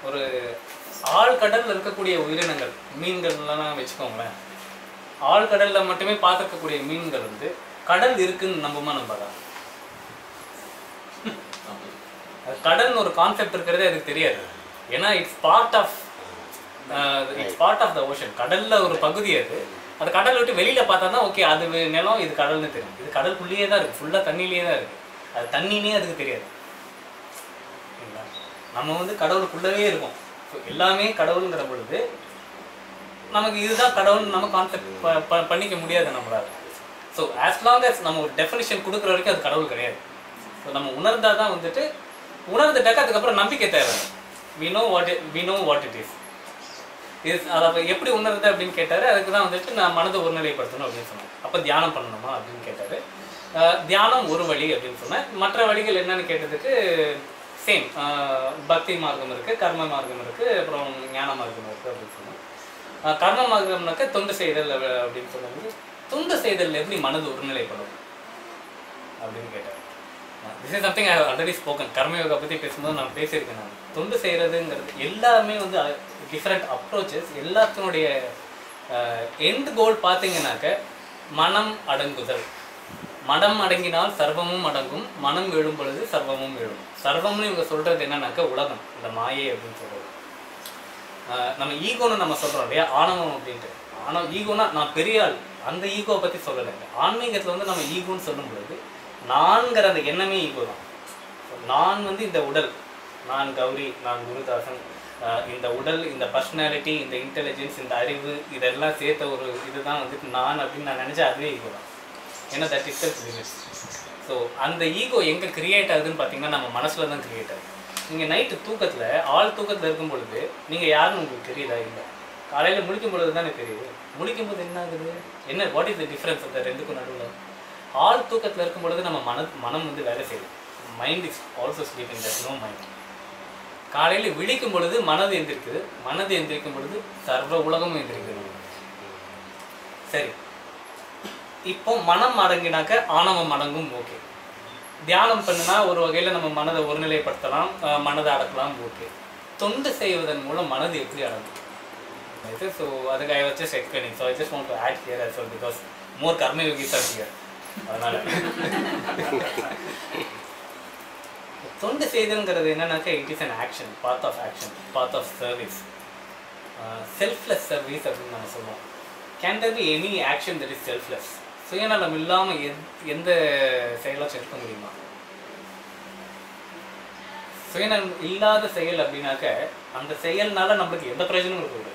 ஒரு ஆழ்கடல்ல இருக்கக்கூடிய உயிரினங்கள் மீன்கள்லாம் வச்சுக்கோங்களேன் ஆழ்கடல்ல மட்டுமே பார்த்துருக்கக்கூடிய மீன்கள் வந்து கடல் இருக்குன்னு நம்புமா நம்பாதா அது கடல்னு ஒரு கான்செப்ட் இருக்கிறதே அதுக்கு தெரியாது ஏன்னா it's part of it's part of the ocean கடல்ல ஒரு பகுதி அது அந்த கடலை விட்டு வெளியில பார்த்தா தான் ஓகே அது வே- நிலம் இது கடல்னு தெரியும் இது கடலுக்குள்ளேயே தான் இருக்கு ஃபுல்லா தண்ணியிலேயே தான் இருக்கு அது தண்ணினே அதுக்கு தெரியாது சரிங்களா? நம்ம வந்து கடவுளுக்குள்ளவே இருக்கோம் ஸோ எல்லாமே கடவுளுங்கிற பொழுது நமக்கு இதுதான் கடவுள் நம்ம கான்செப்ட் பண்ணிக்க முடியாது நம்மளால ஸோ ஆஸ் லாங் as நம்ம ஒரு டெஃபினிஷன் கொடுக்குற வரைக்கும் அது கடவுள் கிடையாது ஸோ நம்ம உணர்ந்தா தான் வந்துட்டு உணர்ந்துட்டாக்க அதுக்கப்புறம் நம்பிக்கை தேவை we know what we know what it is இது அதை அப்ப எப்படி உணருது அப்படின்னு கேட்டாரு அதுக்கு தான் வந்துட்டு நான் மனதை ஒருநிலைப்படுத்தணும் அப்படின்னு சொன்னேன் அப்போ தியானம் பண்ணணுமா அப்படின்னு கேட்டாரு அஹ் தியானம் ஒரு வழி அப்படின்னு சொன்னேன் மற்ற வழிகள் என்னன்னு கேட்டதுக்கு சேம் பக்தி மார்க்கம் இருக்கு கர்ம மார்க்கம் இருக்கு அப்புறம் ஞான மார்க்கம் இருக்கு அப்படின்னு சொன்னேன் அஹ் கர்ம மார்க்கம்னாக்க தொண்டு செய்தல் அப்ப- அப்படின்னு சொன்னது தொண்டு செய்தல் எப்படி மனது ஒருநிலைப்படும் அப்படின்னு கேட்டார் this is something I already spoken karmayoga பற்றி பேசும்போது நான் பேசியிருக்கேன் நான் தொண்டு செய்கிறதுங்கிறது எல்லாமே வந்து டிஃப்ரெண்ட் அப்ரோச்சஸ் எல்லாத்தினுடைய எண்ட் கோல் பார்த்தீங்கன்னாக்க மனம் அடங்குதல் மனம் அடங்கினால் சர்வமும் அடங்கும் மனம் எழும் பொழுது சர்வமும் எழும் சர்வம்னு இவங்க சொல்றது என்னன்னாக்க உலகம் இந்த மாயை அப்படின்னு சொல்றது ஆஹ் நம்ம ஈகோன்னு நம்ம சொல்றோம் இல்லையா ஆணவம் அப்படின்ட்டு ஆனால் ஈகோனா நான் பெரிய ஆள் அந்த ஈகோவை பற்றி சொல்லலை ஆன்மீகத்தில் வந்து நம்ம ஈகோன்னு சொல்லும் பொழுது நான்கிற அந்த எண்ணமே ஈகோ தான் நான் வந்து இந்த உடல் நான் கௌரி நான் குருதாசன் ஆஹ் இந்த உடல் இந்த பர்சனாலிட்டி இந்த இன்டெலிஜென்ஸ் இந்த அறிவு இதெல்லாம் சேர்த்த ஒரு இதுதான் வந்துட்டு நான் அப்படின்னு நான் நினச்சா அதுவே ஈகோ தான் ஏன்னா that is self limits so அந்த ஈகோ எங்கே கிரியேட் ஆகுதுன்னு பார்த்தீங்கன்னா நம்ம மனசில் தான் கிரியேட் ஆகுது நீங்கள் நைட்டு தூக்கத்தில் ஆள் தூக்கத்தில் இருக்கும் பொழுது நீங்கள் யாருன்னு உங்களுக்கு தெரியுதா இல்லை காலையில் முழிக்கும் பொழுது தானே தெரியுது முழிக்கும் போது என்ன ஆகுது என்ன வாட் இஸ் த டிஃப்ரென்ஸ் அந்த ரெண்டுக்கும் நடுவில் ஆள் தூக்கத்தில் இருக்கும் பொழுது நம்ம மன மனம் வந்து வேலை செய்யுது mind is also sleeping that no mind காலையில் விழிக்கும் பொழுது மனது எந்திரிக்குது மனது எந்திரிக்கும் பொழுது சர்வ உலகமும் எந்திரிக்குது சரி இப்போ மனம் அடங்கினாக்க ஆணவம் அடங்கும் ஓகே தியானம் பண்ணுனா ஒரு வகையில் நம்ம மனதை ஒருநிலைப்படுத்தலாம் அஹ் மனதை அடக்கலாம் ஓகே தொண்டு செய்வதன் மூலம் மனது எப்படி அடங்கும் ஸோ அதுக்கு ஐ வச்சு explaining so I just want to add here as well because more karmayogis are here அதனால தொண்டு செய்தல்ங்கிறது என்னன்னாக்கா it is an action part of action part of service selfless service அப்படின்னு நம்ம சொல்லுவோம் can there be any action that is selfless சுயநலம் இல்லாமல் எந் எந்த செயலாச்சும் இருக்க முடியுமா சுயநலம் இல்லாத செயல் அப்படின்னாக்க அந்த செயல்னால நம்மளுக்கு எந்த பிரயோஜனமும் இருக்கக்கூடாது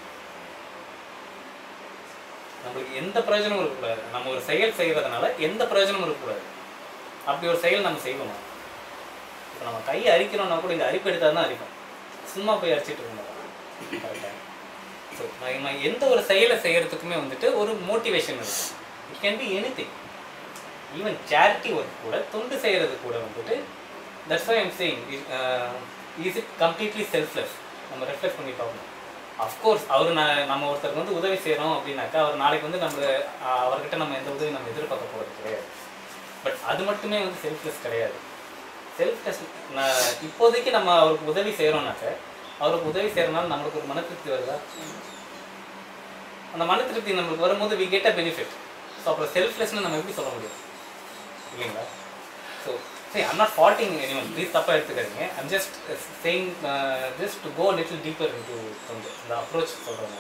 நம்மளுக்கு எந்த பிரயோஜனமும் இருக்கக்கூடாது நம்ம ஒரு செயல் செய்யறதுனால எந்த பிரயோஜனமும் இருக்கக்கூடாது அப்படி ஒரு செயல் நம்ம செய்வோமா இப்போ நம்ம கையை அரிக்கிறோம்னா கூட இந்த அரிப்பு எடுத்தால் தான் அரிக்கும் சும்மா போய் அரிச்சிட்டு இருக்க மாட்டோம் கரெக்டாக ஸோ நம்ம எந்த ஒரு செயலை செய்யறதுக்குமே வந்துட்டு ஒரு மோட்டிவேஷன் இருக்கு it can be any thing even charity work கூட தொண்டு செய்கிறது கூட வந்துட்டு that's why I'm saying is it completely selfless நம்ம ரெஃப்ளெக்ட் பண்ணி பார்க்கணும் அஃப்கோர்ஸ் அவர் நான் நம்ம ஒருத்தருக்கு வந்து உதவி செய்கிறோம் அப்படின்னாக்கா அவர் நாளைக்கு வந்து நம்ம அஹ், அவர்கிட்ட நம்ம எந்த உதவி நம்ம எதிர்பார்க்க போகிறது கிடையாது பட் அது மட்டுமே வந்து செல்ஃப்லெஸ் கிடையாது செல்ஃப்லெஸ் இப்போதைக்கு நம்ம அவருக்கு உதவி செய்கிறோம்னாக்க அவருக்கு உதவி செய்கிறனால நம்மளுக்கு ஒரு மன திருப்தி வருதா அந்த மன திருப்தி நம்மளுக்கு வரும்போது we get a benefit so அப்புறம் செல்ஃப்லெஸ்னு நம்ம எப்படி சொல்ல முடியும் இல்லைங்களா ஸோ சரி I'm not faulting any one please தப்பாக எடுத்துக்காதீங்க I'm just saying just to go little deeper into கொஞ்சம் இந்த அப்ரோச் சொல்கிறாங்க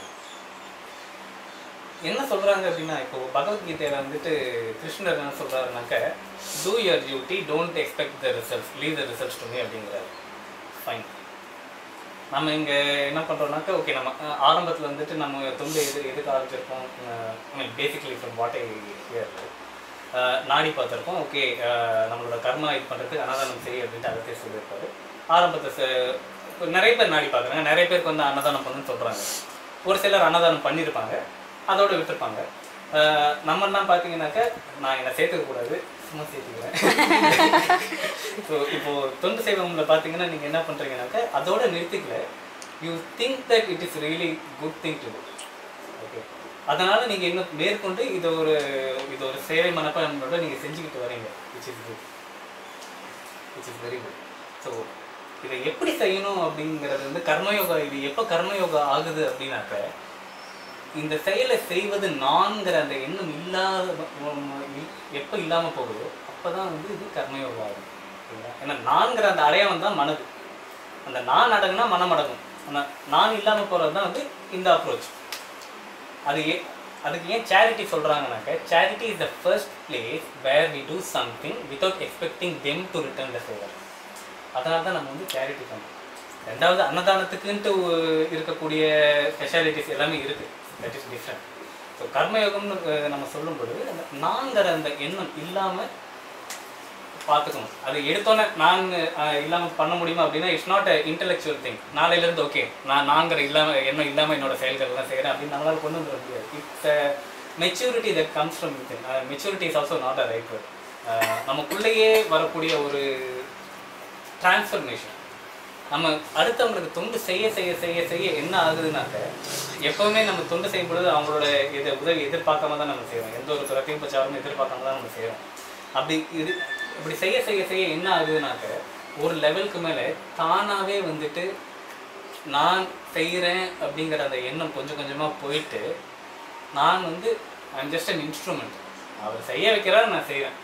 என்ன சொல்கிறாங்க அப்படின்னா இப்போ பகவத்கீதையில் வந்துட்டு கிருஷ்ணர் என்ன சொல்கிறாருனாக்க do your duty don't expect the results leave the results to me அப்படிங்கிறாரு ஃபைன் நம்ம இங்கே என்ன பண்ணுறோம்னாக்கா ஓகே நம்ம ஆரம்பத்தில் வந்துட்டு நம்ம தொண்டு எது எதுக்கு ஆரம்பிச்சிருக்கோம் I mean basically from what I hear நாடி பார்த்துருக்கோம் ஓகே நம்மளோட கர்மா இது பண்ணுறதுக்கு அன்னதானம் சரி அப்படின்ட்டு அதை சொல்லியிருப்பாரு ஆரம்பத்தை ச- இப்ப நிறைய பேர் நாடி பார்க்குறாங்க நிறைய பேருக்கு வந்து அன்னதானம் பண்ணுன்னு சொல்கிறாங்க ஒரு சிலர் அன்னதானம் பண்ணியிருப்பாங்க அதோட விட்டுருப்பாங்க அஹ் நம்மெல்லாம் பார்த்தீங்கன்னாக்கா நான் என்னை சேர்த்துக்க கூடாது சும்மா சேர்த்துக்கிறேன் ஸோ இப்போ தொண்டு செய்வங்களை பார்த்தீங்கன்னா நீங்கள் என்ன பண்ணுறீங்கன்னாக்கா அதோட நிறுத்திக்கல you think that it is really good thing to okay அதனால் நீங்கள் இன்னும் மேற்கொண்டு இது ஒரு இது ஒரு சேவை மனப்பான்மையோட நீங்கள் செஞ்சுக்கிட்டு வரீங்க which is good which is very good so இதை எப்படி செய்யணும் அப்படிங்கிறது வந்து கர்மயோகா இது எப்போ கர்மயோகா ஆகுது அப்படின்னாக்க இந்த செயலை செய்வது நான்கிற அந்த எண்ணம் இல்லாத எப்போ இல்லாமல் போகுதோ அப்போ தான் வந்து இது கர்மயோகா ஆகும் சரிங்களா? ஏன்னா நான்கிற அந்த அடையாளம் தான் மனது அந்த நான் அடங்குனா மனம் அடங்கும் ஆனால் நான் இல்லாமல் போகிறது தான் வந்து இந்த அப்ரோச் அது ஏ அதுக்கு ஏன் சேரிட்டி சொல்கிறாங்கனாக்க charity is the first place where we do something without expecting them to return the favour அதனால தான் நம்ம வந்து சேரிட்டி பண்ணுறோம் ரெண்டாவது அன்னதானத்துக்குன்ட்டு ஒ- இருக்கக்கூடிய ஸ்பெஷாலிட்டிஸ் எல்லாமே இருக்குது தட் இஸ் டிஃப்ரெண்ட் ஸோ கர்மயோகம்னு அஹ், நம்ம சொல்லும் பொழுது அந்த நாங்கிற அந்த எண்ணம் இல்லாமல் பார்த்துக்கணும் அது எடுத்தோன்னே நான் அஹ், இல்லாம பண்ண முடியுமா அப்படின்னா it's not a intellectual thing நாளையிலேருந்து ஓகே நான் நாங்கிற இல்லாம எண்ணம் இல்லாம என்னோட செயல்கள் எல்லாம் செய்கிறேன் அப்படின்னு நம்மளால கொண்டு வந்துட முடியாது it's maturity that comes from within maturity is also not a right நமக்குள்ளேயே வரக்கூடிய ஒரு டிரான்ஸ்ஃபர்மேஷன் நம்ம அடுத்தவங்களுக்கு தொண்டு செய்ய செய்ய செய்ய செய்ய என்ன ஆகுதுனாக்க எப்பவுமே நம்ம தொண்டு செய்யும் பொழுது அவங்களோட இதை உதவி எதிர்பார்க்காம தான் நம்ம செய்வோம் எந்த ஒரு பிரத்தியும் பச்சாலும் எதிர்பார்க்காம தான் நம்ம செய்கிறோம் அப்படி இது இப்படி செய்ய செய்ய செய்ய என்ன ஆகுதுனாக்க ஒரு லெவலுக்கு மேலே தானாகவே வந்துட்டு நான் செய்கிறேன் அப்படிங்கிற அந்த எண்ணம் கொஞ்சம் கொஞ்சமாக போயிட்டு நான் வந்து ஐம் ஜஸ்ட் அன் இன்ஸ்ட்ருமெண்ட் அவர் செய்ய வைக்கிறார் நான் செய்வேன்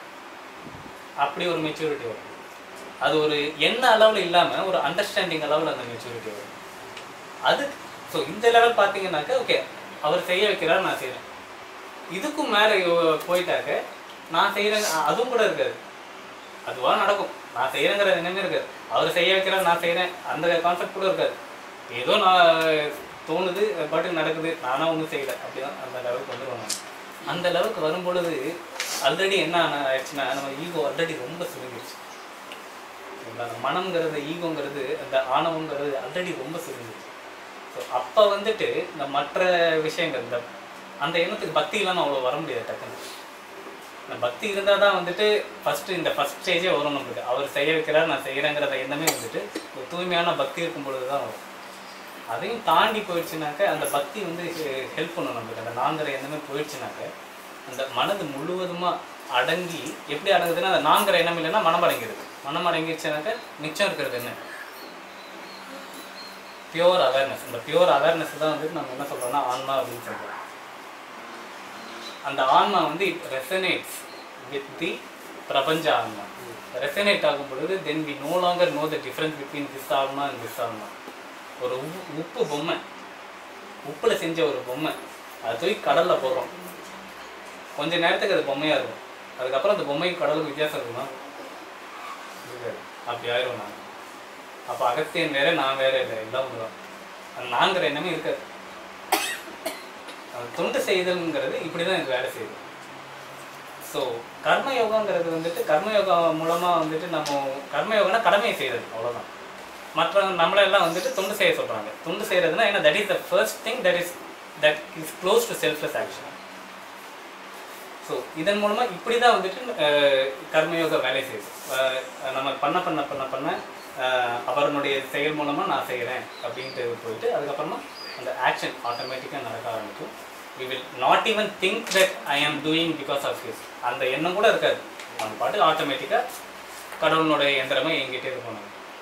அப்படி ஒரு மெச்சூரிட்டி வரும் அது ஒரு எண்ண அளவில் இல்லாமல் ஒரு அண்டர்ஸ்டாண்டிங் அளவில் அந்த மெச்சூரிட்டி வரும் அது ஸோ இந்த லெவல் பார்த்தீங்கன்னாக்க ஓகே அவர் செய்ய வைக்கிறார் நான் செய்கிறேன் இதுக்கும் மேலே போயிட்டாக்க நான் செய்கிறேன் அதுவும் கூட இருக்காது அதுவா நடக்கும் நான் செய்கிறேங்கிற எண்ணமே இருக்காது அவர் செய்ய வைக்கிறார் நான் செய்கிறேன் அந்த கான்செப்ட் கூட இருக்காது ஏதோ நான் தோணுது பாட்டுக்கு நடக்குது நானாக ஒன்றும் செய்யலை அப்படிதான் அந்த லெவலுக்கு வந்துடுவோம் நான் அந்த லெவலுக்கு வரும்பொழுது ஆல்ரெடி என்ன ஆன- ஆயிடுச்சுன்னா நம்ம ஈகோ ஆல்ரெடி ரொம்ப சுருங்கிடுச்சு சரிங்களா? அந்த மனம்ங்கிறது ஈகோங்கிறது அந்த ஆணவங்கிறது ஆல்ரெடி ரொம்ப சுருங்கிடுச்சு ஸோ அப்போ வந்துட்டு இந்த மற்ற விஷயங்கள் இந்த அந்த எண்ணத்துக்கு பக்தி இல்லாமல் அவ்வளோ வர முடியாது டக்குன்னு இந்த பக்தி இருந்தால் தான் வந்துட்டு ஃபஸ்ட்டு இந்த ஃபஸ்ட் ஸ்டேஜே வரும் நம்மளுக்கு அவர் செய்ய வைக்கிறார் நான் செய்கிறேங்கிறத எண்ணமே வந்துட்டு ஒரு தூய்மையான பக்தி இருக்கும் பொழுது தான் வரும் அதையும் தாண்டி போயிடுச்சுனாக்க அந்த பக்தி வந்து ஹெல்ப் பண்ணும் நம்மளுக்கு அந்த நாங்கிற எண்ணமே போயிடுச்சுனாக்க அந்த மனது முழுவதுமாக அடங்கி எப்படி அடங்குதுன்னா அந்த நாங்கிற எண்ணம் இல்லைன்னா மனம் அடங்கிடுது மனம் அடங்கிடுச்சுனாக்க மிச்சம் இருக்கிறது என்ன பியோர் அவேர்னஸ் இந்த பியோர் அவேர்னஸ் தான் வந்து நம்ம என்ன சொல்றோம்னா ஆன்மா அப்படின்னு சொல்றோம் அந்த ஆன்மா வந்து இட் ரெசனேட்ஸ் வித் தி பிரபஞ்ச ஆன்மா ரெசனேட் ஆகும் பொழுது then we no longer know the difference between this ஆன்மா அண்ட் திஸ் ஆன்மா ஒரு உப்பு உப்பு பொம்மை உப்புல செஞ்ச ஒரு பொம்மை அது தூக்கி கடல்ல போடுறோம் கொஞ்ச நேரத்துக்கு அது பொம்மையா இருக்கும் அதுக்கப்புறம் அந்த பொம்மைக்கு கடலுக்கு வித்தியாசம் இருக்குமா இருக்காது. அப்படி ஆயிரும் நான் அப்போ அகத்தியன் வேற நான் வேற இல்லை எல்லாம் ஒண்ணுதான் அது நாங்கிற எண்ணமே இருக்காது அது தொண்டு செய்தல்ங்கிறது இப்படி தான் இது வேலை செய்யுது ஸோ கர்மயோகாங்கிறது வந்துட்டு கர்மயோகா மூலமாக வந்துட்டு நம்ம கர்மயோகம்னா கடமையை செய்கிறது அவ்வளோதான் மற்ற நம்மளெல்லாம் வந்துட்டு தொண்டு செய்ய சொல்கிறாங்க தொண்டு செய்கிறதுனா ஏன்னா that is the first thing that is that is close to selfless action so இதன் மூலமாக இப்படி தான் வந்துட்டு அஹ், கர்மயோக வேலை செய்யுது அஹ், நம்ம பண்ண பண்ண பண்ண பண்ண அஹ், அவருடைய செயல் மூலமாக நான் செய்கிறேன் அப்படின்ட்டு போயிட்டு அதுக்கப்புறமா அந்த ஆக்ஷன் ஆட்டோமேட்டிக்காக நடக்க ஆரம்பிக்கும் we will not even think that I am doing because of his அந்த எண்ணம் கூட இருக்காது அந்த பாட்டு ஆட்டோமேட்டிக்காக கடவுளுடைய எந்திரமே எங்கிட்டே இருக்கணும்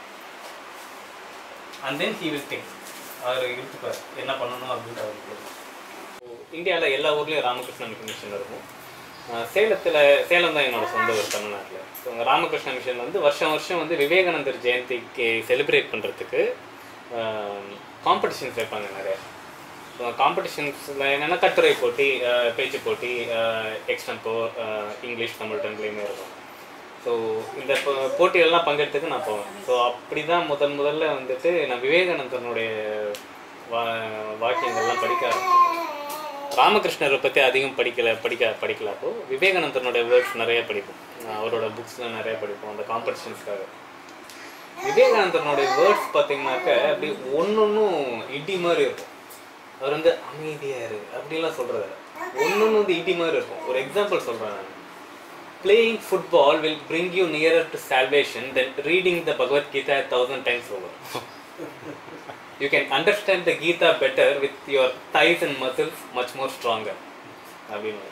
and then he will think அவர் இருந்துப்பார் என்ன பண்ணணும் அப்படின்ட்டு அவருக்கு இந்தியாவில் எல்லா ஊர்லேயும் ராமகிருஷ்ண மிஷன் இருக்கும் அஹ் சேலத்தில் சேலம் தான் என்னோட சொந்த ஊர் தமிழ்நாட்டில் ஸோ அங்கே ராமகிருஷ்ண மிஷன் வந்து வருஷம் வருஷம் வந்து விவேகானந்தர் ஜெயந்திக்கு செலிப்ரேட் பண்ணுறதுக்கு காம்படிஷன்ஸ் வைப்பாங்க நிறைய காம்படிஷன்ஸில் என்னென்னா கட்டுரை போட்டி அஹ் பேச்சு போட்டி எக்ஸ்டம்போ இங்கிலீஷ் தமிழ் ரெண்டுலேயுமே இருக்கும் ஸோ இந்த போ- போட்டியெல்லாம் பங்கெடுத்துக்கு நான் போவேன் ஸோ அப்படி தான் முதன் முதல்ல வந்துட்டு நான் விவேகானந்தனுடைய வா வாக்கியங்கள்லாம் படிக்க ஆரம்பிச்சேன் ராமகிருஷ்ணரை பற்றி அதிகம் படிக்கல படிக்க படிக்கல அப்போ விவேகானந்தனுடைய வேர்ட்ஸ் நிறைய படிப்போம் அஹ் அவரோட புக்ஸ்லாம் நிறைய படிப்போம் அந்த காம்படிஷன்ஸ்க்காக விவேகானந்தனுடைய வேர்ட்ஸ் பார்த்தீங்கன்னாக்க அப்படி ஒன்னொன்னும் இடி மாதிரி இருக்கும் அவர் வந்து அமைதியா இரு அப்படிலாம் சொல்றது ஒன்னொன்னு வந்து இடி மாதிரி இருக்கும் ஒரு எக்ஸாம்பிள் சொல்றேன் நான் playing football will bring you nearer to salvation than reading the Bhagavad Gita a thousand times over. you can understand the Gita better with your thighs and muscles much more stronger. அப்படின்னு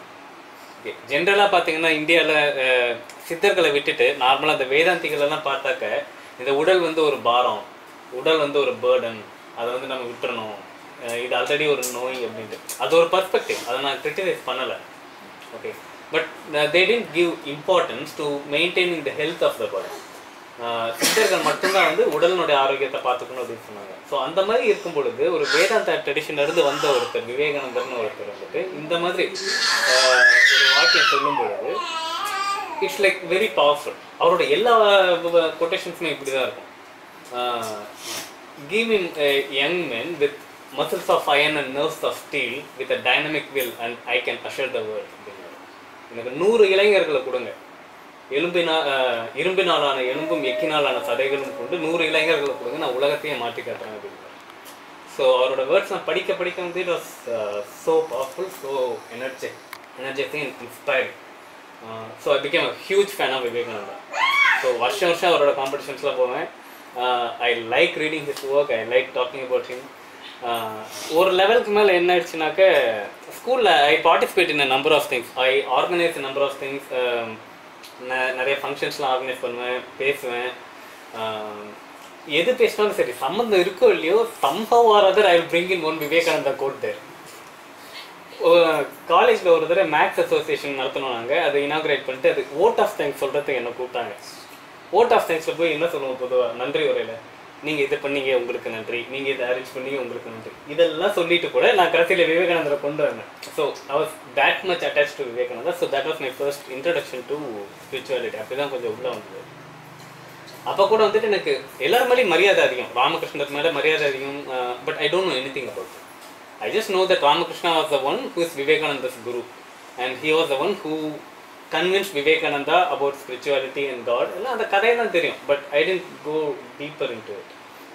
ஜென்ரலாக பார்த்தீங்கன்னா இந்தியாவில் சித்தர்களை விட்டுட்டு நார்மலாக அந்த வேதாந்திகள் எல்லாம் பார்த்தாக்க இந்த உடல் வந்து ஒரு பாரம் உடல் வந்து ஒரு பேர்டன் அதை வந்து நம்ம விட்டுறணும் அஹ் இது ஆல்ரெடி ஒரு நோய் அப்படின்ட்டு அது ஒரு பர்ஸ்பெக்டிவ் அதை நான் கிரிட்டிசைஸ் பண்ணலை okay but they tend give importance to maintaining the health of the body சித்தர்கள் மட்டும்தான் வந்து உடலினுடைய ஆரோக்கியத்தை பார்த்துக்கணும் அப்படின்னு சொன்னாங்க ஸோ அந்த மாதிரி இருக்கும் பொழுது ஒரு வேதாந்தா ட்ரெடிஷன்ல இருந்து வந்த ஒருத்தர் விவேகானந்தர்னு ஒருத்தர் வந்துட்டு இந்த மாதிரி ஆஹ், ஒரு வாக்கியம் சொல்லும் பொழுது இட்ஸ் லைக் வெரி பவர்ஃபுல் அவரோட எல்லா கொட்டேஷன்ஸுமே இப்படி தான் இருக்கும் giving young men with muscles of iron and nerves of steel with a dynamic will and I can assure the world அப்படிங்கிறாரு. எனக்கு நூறு இளைஞர்களை கொடுங்க எலும்பினா அஹ், இரும்பினாலான எலும்பும் எக்கினாலான சதைகளும் கொண்டு நூறு இளைஞர்களை கொடுங்க நான் உலகத்தையே மாற்றி காட்டுறேன் அப்படிங்கிறார் ஸோ அவரோட வேர்ட்ஸ் நான் படிக்க படிக்க வந்து it was so powerful so energy energetic and inspiring so I became a huge fan of Vivekananda so வருஷம் வருஷம் அவரோட காம்படிஷன்ஸ்லாம் போவேன் I like reading his work I like talking about him ஒரு லெவலுக்கு மேலே என்ன ஆயிடுச்சுனாக்க ஸ்கூலில் I participate in number of things I organise number of things நிறைய ஃபங்க்ஷன்ஸ்லாம் ஆர்கனைஸ் பண்ணுவேன் பேசுவேன் ஆஹ் எது பேசினாலும் சரி சம்மந்தம் இருக்கோ இல்லையோ somehow or other I bring in one Vivekananda quote there காலேஜில் ஒரு தடவை மேக்ஸ் அசோசியேஷன் நடத்தணும் நாங்கள் அதை இனாகிரேட் பண்ணிட்டு அது ஓட் ஆஃப் தேங்க்ஸ் சொல்கிறதுக்கு என்ன கூப்பிட்டாங்க ஓட் ஆஃப் தேங்க்ஸில் போய் என்ன சொல்லுவோம் பொதுவாக நன்றி உரையில் நீங்கள் இதை பண்ணீங்க உங்களுக்கு நன்றி நீங்கள் இதை அரேஞ்ச் பண்ணீங்க உங்களுக்கு நன்றி இதெல்லாம் சொல்லிட்டு கூட நான் கடைசியில் விவேகானந்தரை கொண்டு வந்தேன் so I was that much attach to Vivekananda so that was my first introduction to spirituality அப்படி தான் கொஞ்சம் உள்ளே வந்தது அப்போ கூட வந்துட்டு எனக்கு எல்லார் மேலேயும் மரியாதை அதிகம் ராமகிருஷ்ணர் மேலே மரியாதை அதிகம் but I don't know any thing about I just know that Ramakrishna was the one who is Vivekananda's guru. And he was the one who convinced Vivekananda about spirituality and God. எல்லாம் அந்த கதையெல்லாம் தெரியும் but I tend go deeper into it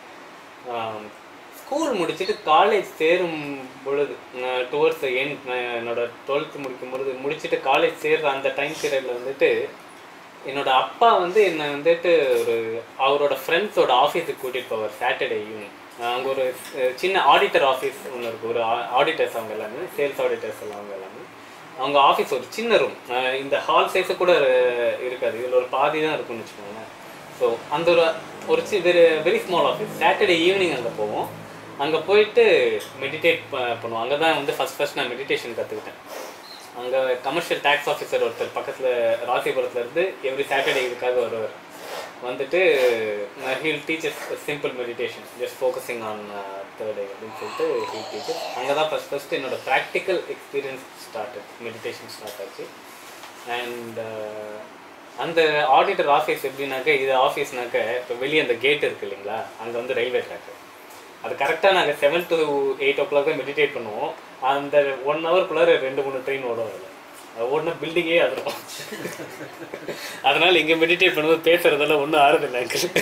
school முடிச்சுட்டு college சேரும் பொழுது towards end என்னோட twelfth முடிக்கும் பொழுது முடிச்சுட்டு காலேஜ் சேர்ற அந்த டைம் பீரியடில் வந்துட்டு என்னோட அப்பா வந்து என்னை வந்துட்டு ஒரு அவரோட ஃப்ரெண்ட்ஸோட ஆஃபீஸுக்கு கூட்டிகிட்டு போவார் சாட்டர்டே ஈவினிங் அங்கே ஒரு அஹ், சின்ன ஆடிட்டர் ஆஃபீஸ் ஒன்று இருக்குது ஒரு ஆடிட்டர்ஸ் அவங்க எல்லாமே சேல்ஸ் ஆடிட்டர்ஸ் எல்லாம் அவங்க எல்லாமே அவங்க ஆஃபீஸ் ஒரு சின்ன ரூம் இந்த ஹால் சைஸு கூட அஹ், இருக்காது இதில் ஒரு பாதி தான் இருக்கும்னு வச்சுக்கோங்களேன் ஸோ அந்த ஒரு ஒரு சி very very small office Saturday evening அங்கே போவோம் அங்கே போயிட்டு மெடிடேட் பண்ணுவோம் அங்கே தான் வந்து ஃபஸ்ட் ஃபஸ்ட் நான் மெடிடேஷன் கற்றுக்கிட்டேன் அங்கே கமர்ஷியல் டேக்ஸ் ஆஃபீஸர் ஒருத்தர் பக்கத்தில் ராசிபுரத்துல இருந்து எவ்ரி சாட்டர்டே இதுக்காக வருவார் வந்துட்டு he'll teachers simple meditation just focusing on third அப்படின்னு சொல்லிட்டு ஹீல் டீச்சர் அங்கே தான் ஃபஸ்ட் ஃபஸ்ட்டு என்னோட practical experience start meditation start ஆச்சு அண்ட் அந்த ஆடிட்டர் ஆஃபீஸ் எப்படின்னாக்க இது ஆஃபீஸ்னாக்க இப்போ வெளியே அந்த கேட் இருக்கு இல்லைங்களா அங்கே வந்து ரயில்வே ட்ராக்கு அது கரெக்டாக நாங்கள் seven to eight o'clock தான் மெடிடேட் பண்ணுவோம் அந்த ஒன் ஹவர்க்குள்ளார ரெண்டு மூணு ட்ரெயின் ஓடும் அதில் அது ஓடின பில்டிங்கே அதிரும் அதனால் இங்கே மெடிடேட் பண்ணும்போது பேசுறதெல்லாம் ஒன்றும் ஆறுதில்லை எங்களுக்கு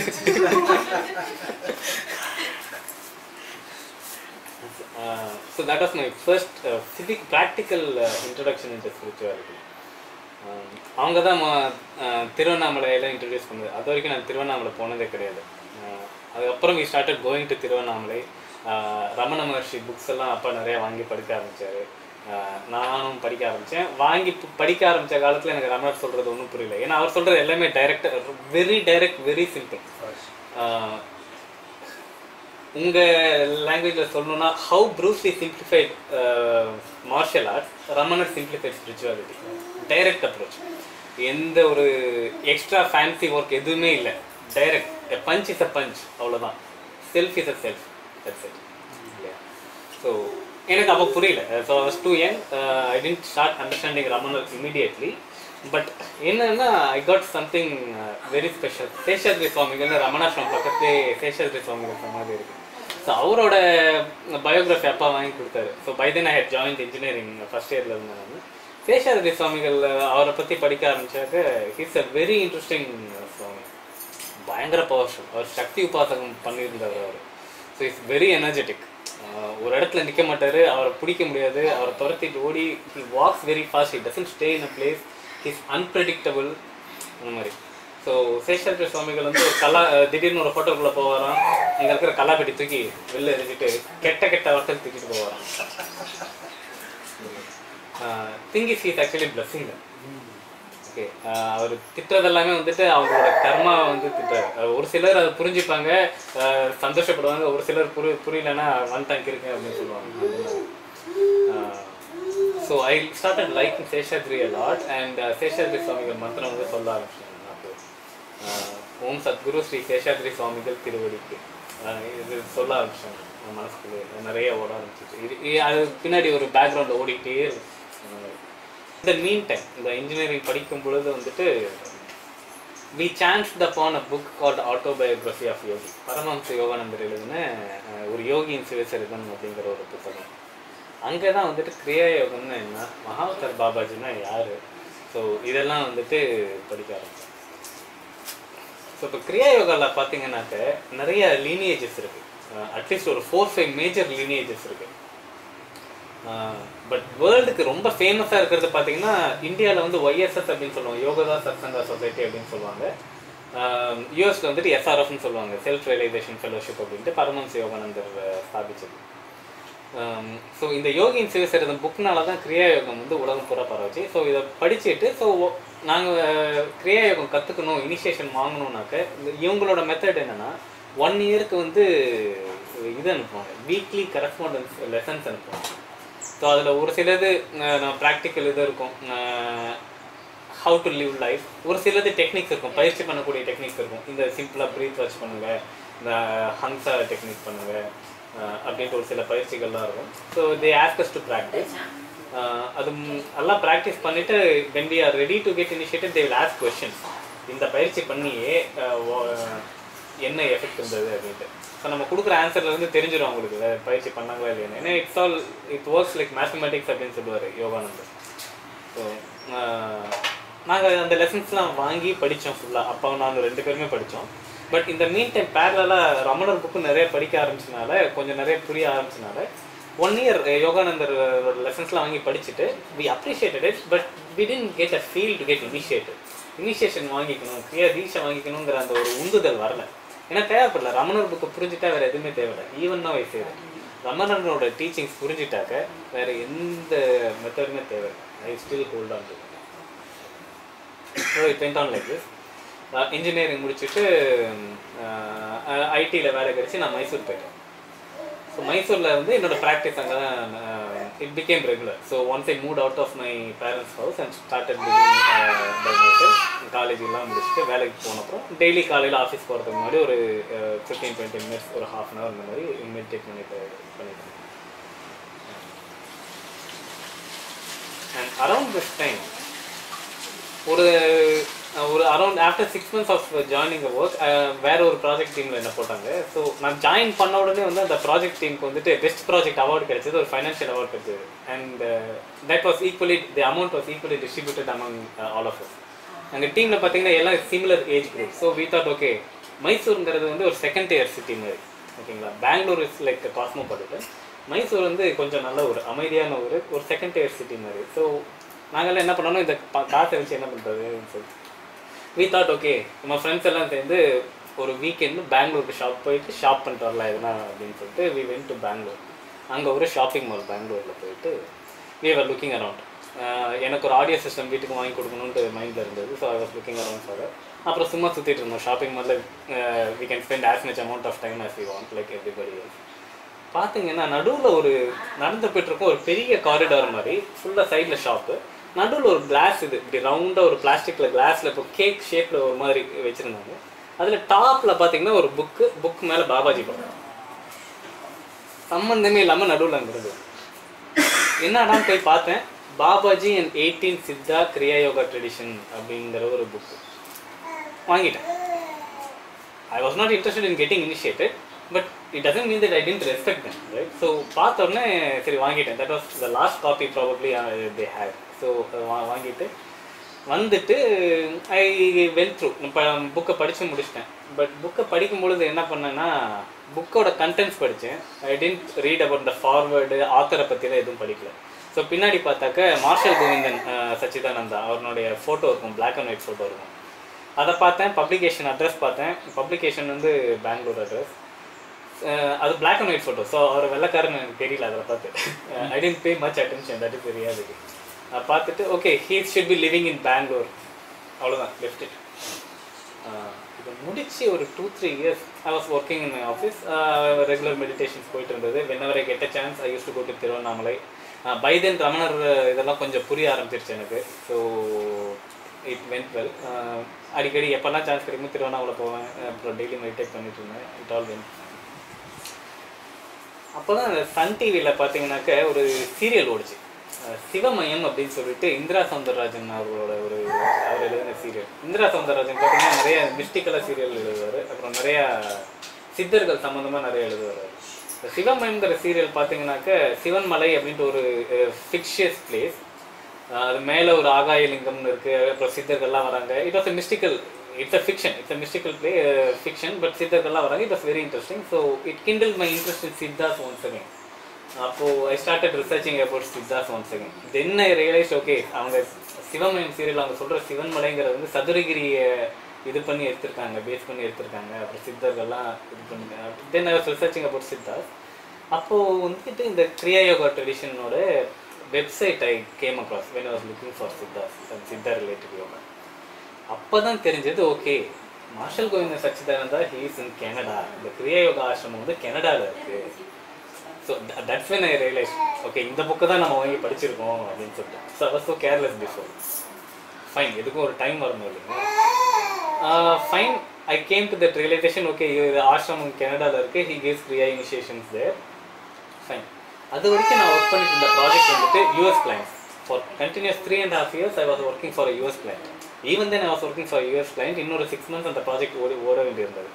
so that was my first physic practical introduction in spirituality அவங்க தான் திருவண்ணாமலையில இன்ட்ரடியூஸ் பண்ணது அது வரைக்கும் நான் திருவண்ணாமலை போனதே கிடையாது அஹ் அதுக்கப்புறம் we started going to Tiruvannamalai அஹ் ரமண மகர்ஷி புக்ஸ் எல்லாம் அப்பா நிறைய வாங்கி படிக்க ஆரம்பிச்சாரு அஹ் நானும் படிக்க ஆரம்பித்தேன் வாங்கி பு- படிக்க ஆரம்பித்த காலத்தில் எனக்கு ரமணர் சொல்கிறது ஒன்றும் புரியல ஏன்னா அவர் சொல்கிறது எல்லாமே direct very direct very simple உங்கள் லாங்குவேஜில் சொல்லணும்னா how Bruce Lee simplified martial arts ரமணர் சிம்பிளிஃபைட் ஸ்பிரிச்சுவாலிட்டி டைரக்ட் அப்ரோச் எந்த ஒரு எக்ஸ்ட்ரா ஃபேன்சி ஒர்க் எதுவுமே இல்லை direct punch is a punch அவ்வளோதான் self is a self that's it இல்லையா ஸோ எனக்கு அப்போ புரியல so was too young I tend start understanding ரமணர் இமீடியட்லி பட் என்னன்னா I got something very special Seshadri Swamigal Ramanashram பக்கத்தே Seshadri சுவாமிகள் சமாதி இருக்கு ஸோ அவரோட பயோகிராஃபி அப்பா வாங்கி கொடுத்தாரு so by then I had joined engineering first இயரில் இருந்தேன் நான் சேஷாத்ரி சுவாமிகள் அவரை பற்றி படிக்க ஆரம்பிச்சாக்க he's a very interesting Swami பயங்கர பவர்ஃபுல் அவர் சக்தி உபாசகம் பண்ணியிருந்தவர் அவர் ஸோ இட்ஸ் வெரி எனர்ஜெட்டிக் ஒரு இடத்துல நிற்க மாட்டார் அவரை பிடிக்க முடியாது அவரை துரத்திட்டு ஓடி he walks very fast he doesn't stay in a place is unpredictable அந்த மாதிரி ஸோ சேஷாத்ரி சுவாமிகள் வந்து ஒரு கலா அஹ் திடீர்னு ஒரு ஃபோட்டோக்குள்ளே போவாராம் இங்கே இருக்கிற கலாப்பெட்டி தூக்கி வெளில எரிஞ்சிட்டு கெட்ட கெட்ட வார்த்தை தூக்கிட்டு போவாராம் thing is is actually blessing okay அவர் திட்டுறது எல்லாமே வந்துட்டு அவங்களோட கர்மா வந்து திட்டுறாரு அஹ் ஒரு சிலர் அதை புரிஞ்சுப்பாங்க அஹ் சந்தோஷப்படுவாங்க ஒரு சிலர் புரி புரியலன்னா ஒன் டேங்க் இருக்கு அப்படின்னு சொல்லுவாங்க so I started like Seshadri a lot and Seshadri Swamigal மந்திரம் வந்து சொல்ல ஆரம்பிச்சேன் அப்போ அஹ் ஓம் சத்குரு ஸ்ரீ சேஷாத்ரி சுவாமிகள் திருவடிக்கு அஹ் இது சொல்ல ஆரம்பிச்சேன் என் மனசுக்குள்ளே நிறைய ஓட ஆரம்பிச்சிச்சு இது இது- அது பின்னாடி ஒரு பேக்ரவுண்டில் ஓடிக்கிட்டே இருக்கும் அந்த மாதிரி. இந்த மீன் டைம் இந்த இன்ஜினியரிங் படிக்கும் பொழுது வந்துட்டு we chanced upon a book called autobiography of yogi Paramahansa யோகானந்தர் எழுதின அஹ், ஒரு யோகியின் சுயசரிதம் அப்படிங்கிற ஒரு புத்தகம் அங்கே தான் வந்துட்டு கிரியா யோகம்னு என்ன மகாவதர் பாபாஜினா யார் ஸோ இதெல்லாம் வந்துட்டு படிக்க ஆரம்பிச்சேன் ஸோ இப்போ கிரியா யோகாவில் பார்த்தீங்கன்னாக்க நிறைய லீனியேஜஸ் இருக்குது அட்லீஸ்ட் ஒரு ஃபோர் ஃபைவ் மேஜர் லீனியேஜஸ் இருக்குது பட் வேர்ல்டுக்கு ரொம்ப ஃபேமஸாக இருக்கிறது பார்த்தீங்கன்னா இந்தியாவில் வந்து ஒய்எஸ்எஸ் அப்படின்னு சொல்லுவாங்க யோகதா சத்சங்கா சொசைட்டி அப்படின்னு சொல்லுவாங்க யூஎஸ்ல வந்துட்டு எஸ்ஆர்எஃப்னு சொல்லுவாங்க செல்ஃப் ரியலைசேஷன் ஃபெலோஷிப் அப்படின்ட்டு பரமஹம்ச யோகானந்தர் அஹ், ஸ்தாபிச்சது ஸோ இந்த யோகியின் சிவசரிதம் புக்னால தான் கிரியா யோகம் வந்து உலகம் பூரா பரவச்சு ஸோ இதை படிச்சுட்டு ஸோ நாங்கள் கிரியா யோகம் கற்றுக்கணும் இனிஷியேஷன் வாங்கணும்னாக்க இந்த இவங்களோட மெத்தட் என்னன்னா ஒன் இயருக்கு வந்து இது அனுப்புவாங்க வீக்லி கரஸ்பாண்டன்ஸ் லெசன்ஸ் அனுப்புவாங்க ஸோ அதில் ஒரு சிலது அஹ், நம்ம ப்ராக்டிக்கல் இது இருக்கும் ஹவு டு லிவ் லைஃப் ஒரு சிலது டெக்னிக்ஸ் இருக்கும் பயிற்சி பண்ணக்கூடிய டெக்னிக்ஸ் இருக்கும் இந்த சிம்பிளாக ப்ரீத் வாட்ச் பண்ணுங்க இந்த ஹங்ஸா டெக்னிக் பண்ணுங்க அஹ், அப்படின்ட்டு ஒரு சில பயிற்சிகள்லாம் இருக்கும் so they ask us to practise அது ம், எல்லாம் ப்ராக்டிஸ் பண்ணிட்டு when we are ready to get initiative they will ask questions இந்த பயிற்சி பண்ணியே அஹ், ஓ- என்ன எஃபெக்ட் இருந்தது அப்படின்ட்டு ஸோ நம்ம கொடுக்குற ஆன்சர்ல இருந்து தெரிஞ்சிடும் அவங்களுக்கு வே- பயிற்சி பண்ணாங்களா இல்லையா ஏன்னா it's all it works like mathematics அப்படின்னு சொல்லுவார் யோகானந்தர் ஸோ நாங்கள் அந்த லெசன்ஸ்லாம் வாங்கி படித்தோம் ஃபுல்லாக அப்பாவும் நாங்கள் ரெண்டு பேருமே படித்தோம் பட் இந்த மீன் டைம் பேரலாக ரமணர் புக்கு நிறைய படிக்க ஆரம்பிச்சனால கொஞ்சம் நிறைய புரிய ஆரம்பிச்சனால ஒன் இயர் யோகானந்தர் லெசன்ஸ்லாம் வாங்கி படிச்சுட்டு we appreciated it but we tend get a feel to get initiated initiation வாங்கிக்கணும் கிரியா தீட்சை வாங்கிக்கணுங்கிற அந்த ஒரு உந்துதல் வரல ஏன்னா தேவைப்படல ரமணர் புக்கை புரிஞ்சுட்டா வேற எதுவுமே தேவையில்ல ஈவன் தான் வயசு ரமணனோட டீச்சிங்ஸ் புரிஞ்சுட்டாக்க வேற எந்த மெத்தடுமே தேவையில்லை I still hold on to so it went on like this engineering முடிச்சுட்டு ஐடியில் வேலை கிடைச்சி நான் மைசூர் போயிட்டேன் ஸோ மைசூரில் வந்து என்னோட ப்ராக்டிஸ் அங்கே தான் it became regular so once I moved out of my parents house and started living by myself காலேஜெலாம் முடிச்சுட்டு வேலைக்கு போனப்போ டெய்லி காலையில் ஆஃபீஸ் போகிறதுக்கு முன்னாடி ஒரு ஃபிஃப்டீன் டுவெண்ட்டி மினிட்ஸ் ஒரு ஹாஃப் அன் ஹவர் இந்த மாதிரி மெடிடேட் பண்ணிட்டு பண்ணிட்டு அண்ட் அரவுண்ட் திஸ் டைம் ஒரு ஒரு around after six months of joining work வேற ஒரு ப்ராஜெக்ட் டீமில் என்ன போட்டாங்க ஸோ நான் ஜாயின் பண்ண உடனே வந்து அந்த ப்ராஜெக்ட் டீமுக்கு வந்துட்டு பெஸ்ட் ப்ராஜெக்ட் அவார்டு கிடைச்சது ஒரு ஃபைனான்ஷியல் அவார்டு கிடைச்சது and that was equally the amount was equally distributed among all of us எங்கள் டீமில் பார்த்தீங்கன்னா எல்லாம் similar age group so we thought okay மைசூருங்கிறது வந்து ஒரு செகண்ட் இயர் சிட்டி மாதிரி ஓகேங்களா Bangalore is like cosmopolitan Mysore வந்து கொஞ்சம் நல்ல ஒரு அமைதியான ஒரு ஒரு செகண்ட் இயர் சிட்டி மாதிரி ஸோ நாங்கள்லாம் என்ன பண்ணோம் இந்த பா- காசை வச்சு என்ன பண்ணுறதுன்னு சொல்லி வி தாட் ஓகே நம்ம ஃப்ரெண்ட்ஸ் எல்லாம் சேர்ந்து ஒரு வீக்கெண்டு பெங்களூருக்கு ஷாப் போயிட்டு ஷாப் பண்ணிட்டு வரலாம் எதுனா அப்படின்னு சொல்லிட்டு வி வென்ட் டு பெங்களூர் அங்கே ஒரு ஷாப்பிங் மால் பெங்களூரில் போயிட்டு வி ஆர் லுக்கிங் அரவுண்ட் எனக்கு ஒரு ஆடியோ சிஸ்டம் வீட்டுக்கு வாங்கி கொடுக்கணுன்ட்டு மைண்டில் இருந்தது so I was looking around for அப்புறம் சும்மா சுற்றிட்டு இருந்தோம் ஷாப்பிங் மாலில் we can spend as much amount of time as we want like everybody பார்த்தீங்கன்னா நடுவில் ஒரு நடந்து போயிட்டு இருக்கும் ஒரு பெரிய காரிடார் மாதிரி ஃபுல்லாக சைடில் ஷாப்பு நடுவில் ஒரு கிளாஸ் இது இப்படி ரவுண்டாக ஒரு பிளாஸ்டிக்கில் கிளாஸில் இப்போ கேக் ஷேப்பில் ஒரு மாதிரி வச்சுருந்தாங்க அதில் டாப்பில் பார்த்தீங்கன்னா ஒரு புக்கு புக் மேலே பாபாஜி படம் சம்மந்தமே இல்லாமல் நடுவில் அங்கே இருந்தது என்னடான்னு போய் பார்த்தேன் Babaji and eighteen Siddha Kriya yoga tradition அப்படிங்கிற ஒரு புக்கு வாங்கிட்டேன் I was not interested in getting initiated but it doesn't mean that I don't respect them right so பார்த்த உடனே சரி வாங்கிட்டேன் that was the last copy probably they had so வாங்கிட்டு வந்துட்டு ஐ well through இப்போ புக்கை படித்து முடிச்சிட்டேன் பட் புக்கை படிக்கும் பொழுது என்ன பண்ணேன்னா புக்கோட கண்டென்ட்ஸ் படித்தேன் I didn't read about the forward ஆத்தரை பற்றிலாம் எதுவும் படிக்கல ஸோ பின்னாடி பார்த்தாக்க மார்ஷல் கோவிந்தன் அஹ், சச்சிதானந்தா அவருடைய ஃபோட்டோ இருக்கும் Black அண்ட் ஒயிட் ஃபோட்டோ இருக்கும் அதை பார்த்தேன் பப்ளிகேஷன் அட்ரஸ் பார்த்தேன் பப்ளிகேஷன் வந்து பெங்களூர் அட்ரஸ் அது Black and white photo so அவர் வெள்ளக்காரன்னு எனக்கு தெரியல அதில் பார்த்து I didn't pay much attention that is reality பார்த்துட்டு okay he should be living in Bangalore அவ்வளோதான் லெஃப்ட் இட் இதை முடிச்சு ஒரு two three years I was working in my office regular meditations போயிட்டு இருந்தது whenever I get chance I used to go to Tiruvannamalai by then Ramanar இதெல்லாம் கொஞ்சம் புரிய ஆரம்பிச்சிருச்சு எனக்கு ஸோ இட் வென்ட் வெல் அடிக்கடி எப்போல்லாம் சான்ஸ் கிடைக்குமோ திருவண்ணாமலை போவேன் அப்புறம் டெய்லி மெடிடேட் பண்ணிட்டு இருந்தேன் இட் ஆல் வென் அப்போ தான் சன் டிவியில் பார்த்தீங்கன்னாக்க ஒரு சீரியல் ஓடிச்சு அஹ் சிவமயம் அப்படின்னு சொல்லிட்டு இந்திரா சௌந்தரராஜன் அவர்களோட ஒரு அவர் எழுதின சீரியல் இந்திரா சௌந்தரராஜன் பார்த்தீங்கன்னா நிறைய மிஸ்டிக்கலாக சீரியல் எழுதுவார் அப்புறம் நிறைய சித்தர்கள் சம்மந்தமாக நிறைய எழுதுவார் இந்த சிவமயம்ங்கிற சீரியல் பார்த்தீங்கன்னாக்க சிவன்மலை அப்படின்ட்டு ஒரு ஃபிக்ஷியஸ் பிளேஸ் அது மேலே ஒரு ஆகாய லிங்கம்னு இருக்கு அப்புறம் சித்தர்கள்லாம் வராங்க it was a mystical it's a fiction it's a mystical play fiction but சித்தர்கள்லாம் வராங்க it was very interesting so it kindle my interest in Siddhas once again அப்போ I started researching about Siddhas once again then I realise okay அவங்க Sivamayam serial அவங்க சொல்ற சிவன்மலைங்கிறது வந்து சதுரகிரியை இது பண்ணி எடுத்திருக்காங்க பேஸ் பண்ணி எடுத்திருக்காங்க அப்புறம் சித்தர்கள்லாம் இது பண்ணி then I was researching about Siddhas அப்போ வந்துட்டு இந்த கிரியா யோகா ட்ரெடிஷனோட website I came across when was looking for Siddhas Siddha related yoga அப்போ தான் தெரிஞ்சது okay Marshall Govinda Sachchidananda he's in Canada இந்த கிரியா யோகா ஆசிரமம் வந்து கனடாவில் இருக்கு so that's when I realise okay இந்த புக்கு தான் நம்ம வாங்கி படிச்சிருக்கோம் அப்படின்னு சொல்லிட்டு ஸோ அவர் ஸோ கேர்லெஸ் பிஃபோர் ஃபைன் எதுக்கும் ஒரு டைம் வரணும் இல்லைங்களா fine I came to that realisation okay இது ஆசிரமம் கனடாவில் இருக்கு he gives Kriya initiations there fine அது வரைக்கும் நான் ஒர்க் பண்ணிட்டு இருந்த ப்ராஜெக்ட் வந்துட்டு US client for continuous three and half years I was working for US client even then I was working for US client இன்னொரு சிக்ஸ் மந்த்ஸ் அந்த project ஓடி ஓட வேண்டியிருந்தது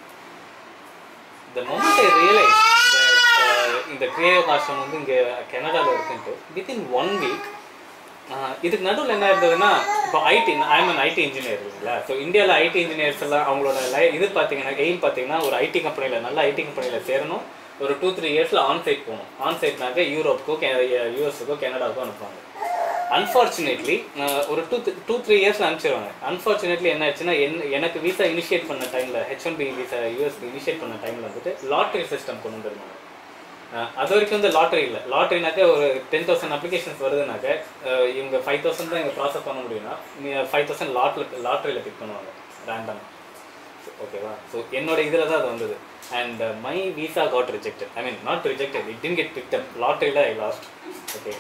த மொமெண்ட் ஐ ரியலைஸ் இந்த கிரியேவ் ஆசிரமம் வந்து இங்கே கனடாவில் இருக்குன்ட்டு வித்தின் ஒன் வீக் இதுக்கு நடுவில் என்ன இருந்ததுன்னா இப்போ IT I'm an IT engineer இல்லைங்களா ஸோ இந்தியாவில் ஐடி இன்ஜினியர்ஸ் எல்லாம் அவங்களோட லை இது பார்த்தீங்கன்னா எய்ம் பார்த்தீங்கன்னா ஒரு ஐடி கம்பெனியில் நல்ல ஐடி கம்பெனியில் சேரணும் ஒரு டூ த்ரீ இயர்ஸில் ஆன் சைட் போகணும் ஆன் சைட்னாக்க யூரோப்புக்கோ யூஎஸ்க்கோ கனடாவுக்கோ அனுப்புவாங்க அன்ஃபார்ச்சுனேட்லி ஒரு டூ டூ த்ரீ இயர்ஸில் அனுப்பிச்சிருவாங்க அன்ஃபார்ச்சுனேட்லி என்ன ஆச்சுன்னா என் எனக்கு விசா இனிஷியேட் பண்ண டைமில் ஹெச் ஒன் பி விசா யூஎஸ்க்கு இனிஷியேட் பண்ண டைமில் வந்துட்டு லாட்ரி சிஸ்டம் கொண்டு வந்துருந்தாங்க அஹ் அது வரைக்கும் வந்து லாட்ரி இல்லை லாட்ரினாக்க ஒரு டென் தௌசண்ட் அப்ளிகேஷன்ஸ் வருதுனாக்க அஹ் இவங்க ஃபைவ் தௌசண்ட் தான் இங்கே ப்ராசஸ் பண்ண முடியும்னா ஃபைவ் தௌசண்ட் லாட்டில் லாட்ரியில் பிக் பண்ணுவாங்க ரேண்டம் ஓகேவா ஸோ என்னோட இதில் தான் அது வந்தது and my visa got rejected I mean not rejected it didn't get picked up லாட்ரியில் I lost okay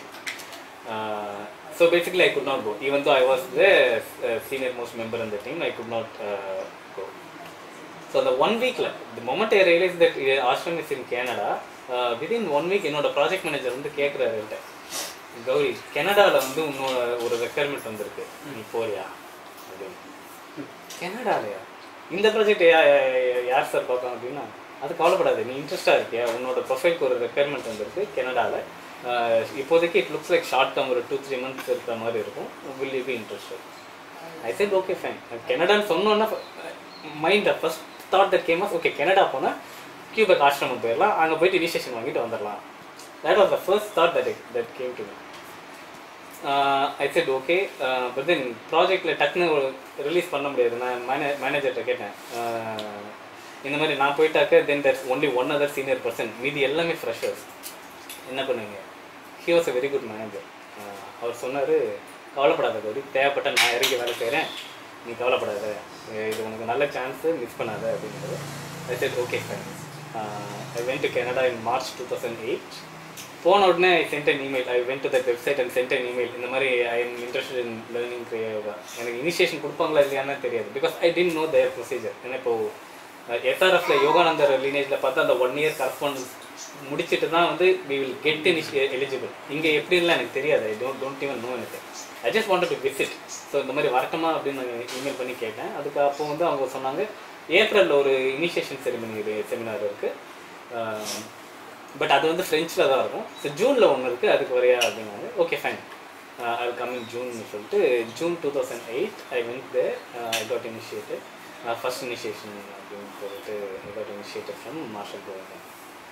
so basically I could not go even though I was the senior most member இந்த team I could not go so அந்த one வீக்கில் the moment I realise that ashram is in Canada within one week என்னோட project manager வந்து கேட்குறாரு என்கிட்ட கௌரி கனடாவில் வந்து இன்னொரு ஒரு ரெக்குயர்மெண்ட் வந்திருக்கு நீ போறியா அப்படின்னு கனடாலையா இந்த ப்ராஜெக்ட் யார் சார் பார்க்கலாம் அப்படின்னா அது கவலைப்படாது நீ இன்ட்ரெஸ்டாக இருக்கியா உன்னோட ப்ரொஃபைலுக்கு ஒரு ரெக்குயர்மெண்ட் வந்திருக்கு கனடாவில் இப்போதைக்கு it looks like short term ஒரு டூ த்ரீ மந்த்ஸ் இருக்கிற மாதிரி இருக்கும் will you be interested I said okay fine கனடான்னு சொன்னோன்னா mind first thought that came is okay Canada போனால் கியூபெக் ஆசிரமம் போயிடலாம் அங்கே போயிட்டு இனிஷியேஷன் வாங்கிட்டு வந்துடலாம் that was the first thought that that came to me I said okay but then ப்ராஜெக்டில் டக்குன்னு ரிலீஸ் பண்ண முடியாது நான் மேனே மேனேஜர்கிட்ட கேட்டேன் Uh, இந்த மாதிரி நான் போயிட்டாக்க then that's only one other senior person மீதி எல்லாமே ஃப்ரெஷர்ஸ் என்ன பண்ணுவீங்க he was a very good manager அவர் சொன்னார் கவலைப்படாத கௌரி தேவைப்பட்ட நான் இறங்கி வேலை செய்கிறேன் நீ கவலைப்படாத அஹ் இது உனக்கு நல்ல சான்ஸு மிஸ் பண்ணாத அப்படிங்கிறது I said okay fine I went to Canada in March two thousand eight போன உடனே I sent an email I went to that website and sent an email இந்த மாதிரி I am interested in learning yoga எனக்கு initiation கொடுப்பாங்களா இல்லையான்னு தெரியாது because I didn't know their procedure ஏன்னா இப்போ எஸ்ஆர்எஃப்ல யோகானந்தர் லீனேஜில் பார்த்தா அந்த ஒன் இயர் கரஸ்பாண்டன்ஸ் முடிச்சிட்டு தான் வந்து வி வில் கெட் இனிஷி எலிஜிபிள் இங்கே எப்படின்லாம் எனக்கு தெரியாது I don't don't even know எனக்கு I just wanted to visit so இந்த மாதிரி வரட்டுமா அப்படின்னு நான் இமெயில் பண்ணி கேட்டேன் அதுக்கு அப்போ வந்து அவங்க சொன்னாங்க ஏப்ரலில் ஒரு இனிஷியேஷன் செரிமனி செமினார் இருக்குது பட் அது வந்து ஃப்ரெஞ்சில் தான் இருக்கும் ஸோ ஜூனில் ஒன்று இருக்குது அதுக்கு வரையா அப்படின்னாங்க ஓகே ஃபைன் அது கம்மிங் ஜூன்னு சொல்லிட்டு June two thousand eight I went there I got initiated first initiation அப்படின்னு சொல்லிட்டு I got initiated from Marshall Govindan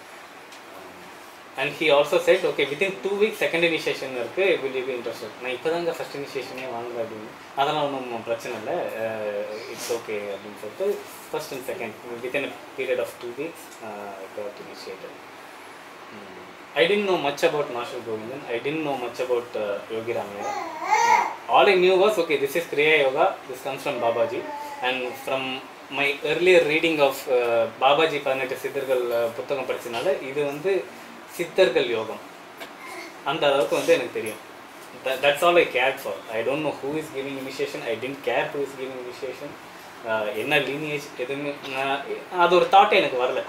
and he also said okay within two week second initiation இருக்கு வில் யூ பி இன்ட்ரெஸ்டட் நான் இப்போ தாங்க first இனிஷியேஷனே வாங்குறேன் அப்படின்னு அதெல்லாம் ஒன்றும் பிரச்சனை இல்லை இட்ஸ் ஓகே அப்படின்னு சொல்லிட்டு first and second within period of two weeks got initiated I didn't know much about Marshall Govindan. I didn't know much about uh, Yogi Ramaya. Uh, all I knew was okay, this is Kriya Yoga. This comes from Babaji, and from my earlier reading of uh, Babaji பதினெட்டு சித்தர்கள் uh, புத்தகம் படிச்சனால இது வந்து சித்தர்கள் யோகம் அந்த அளவுக்கு வந்து எனக்கு தெரியும் that's all I care for I don't know who is giving initiation I didn't care who is giving initiation என்ன லீனியேஜ் எதுவுமே நான் அது ஒரு தாட்டே எனக்கு வரல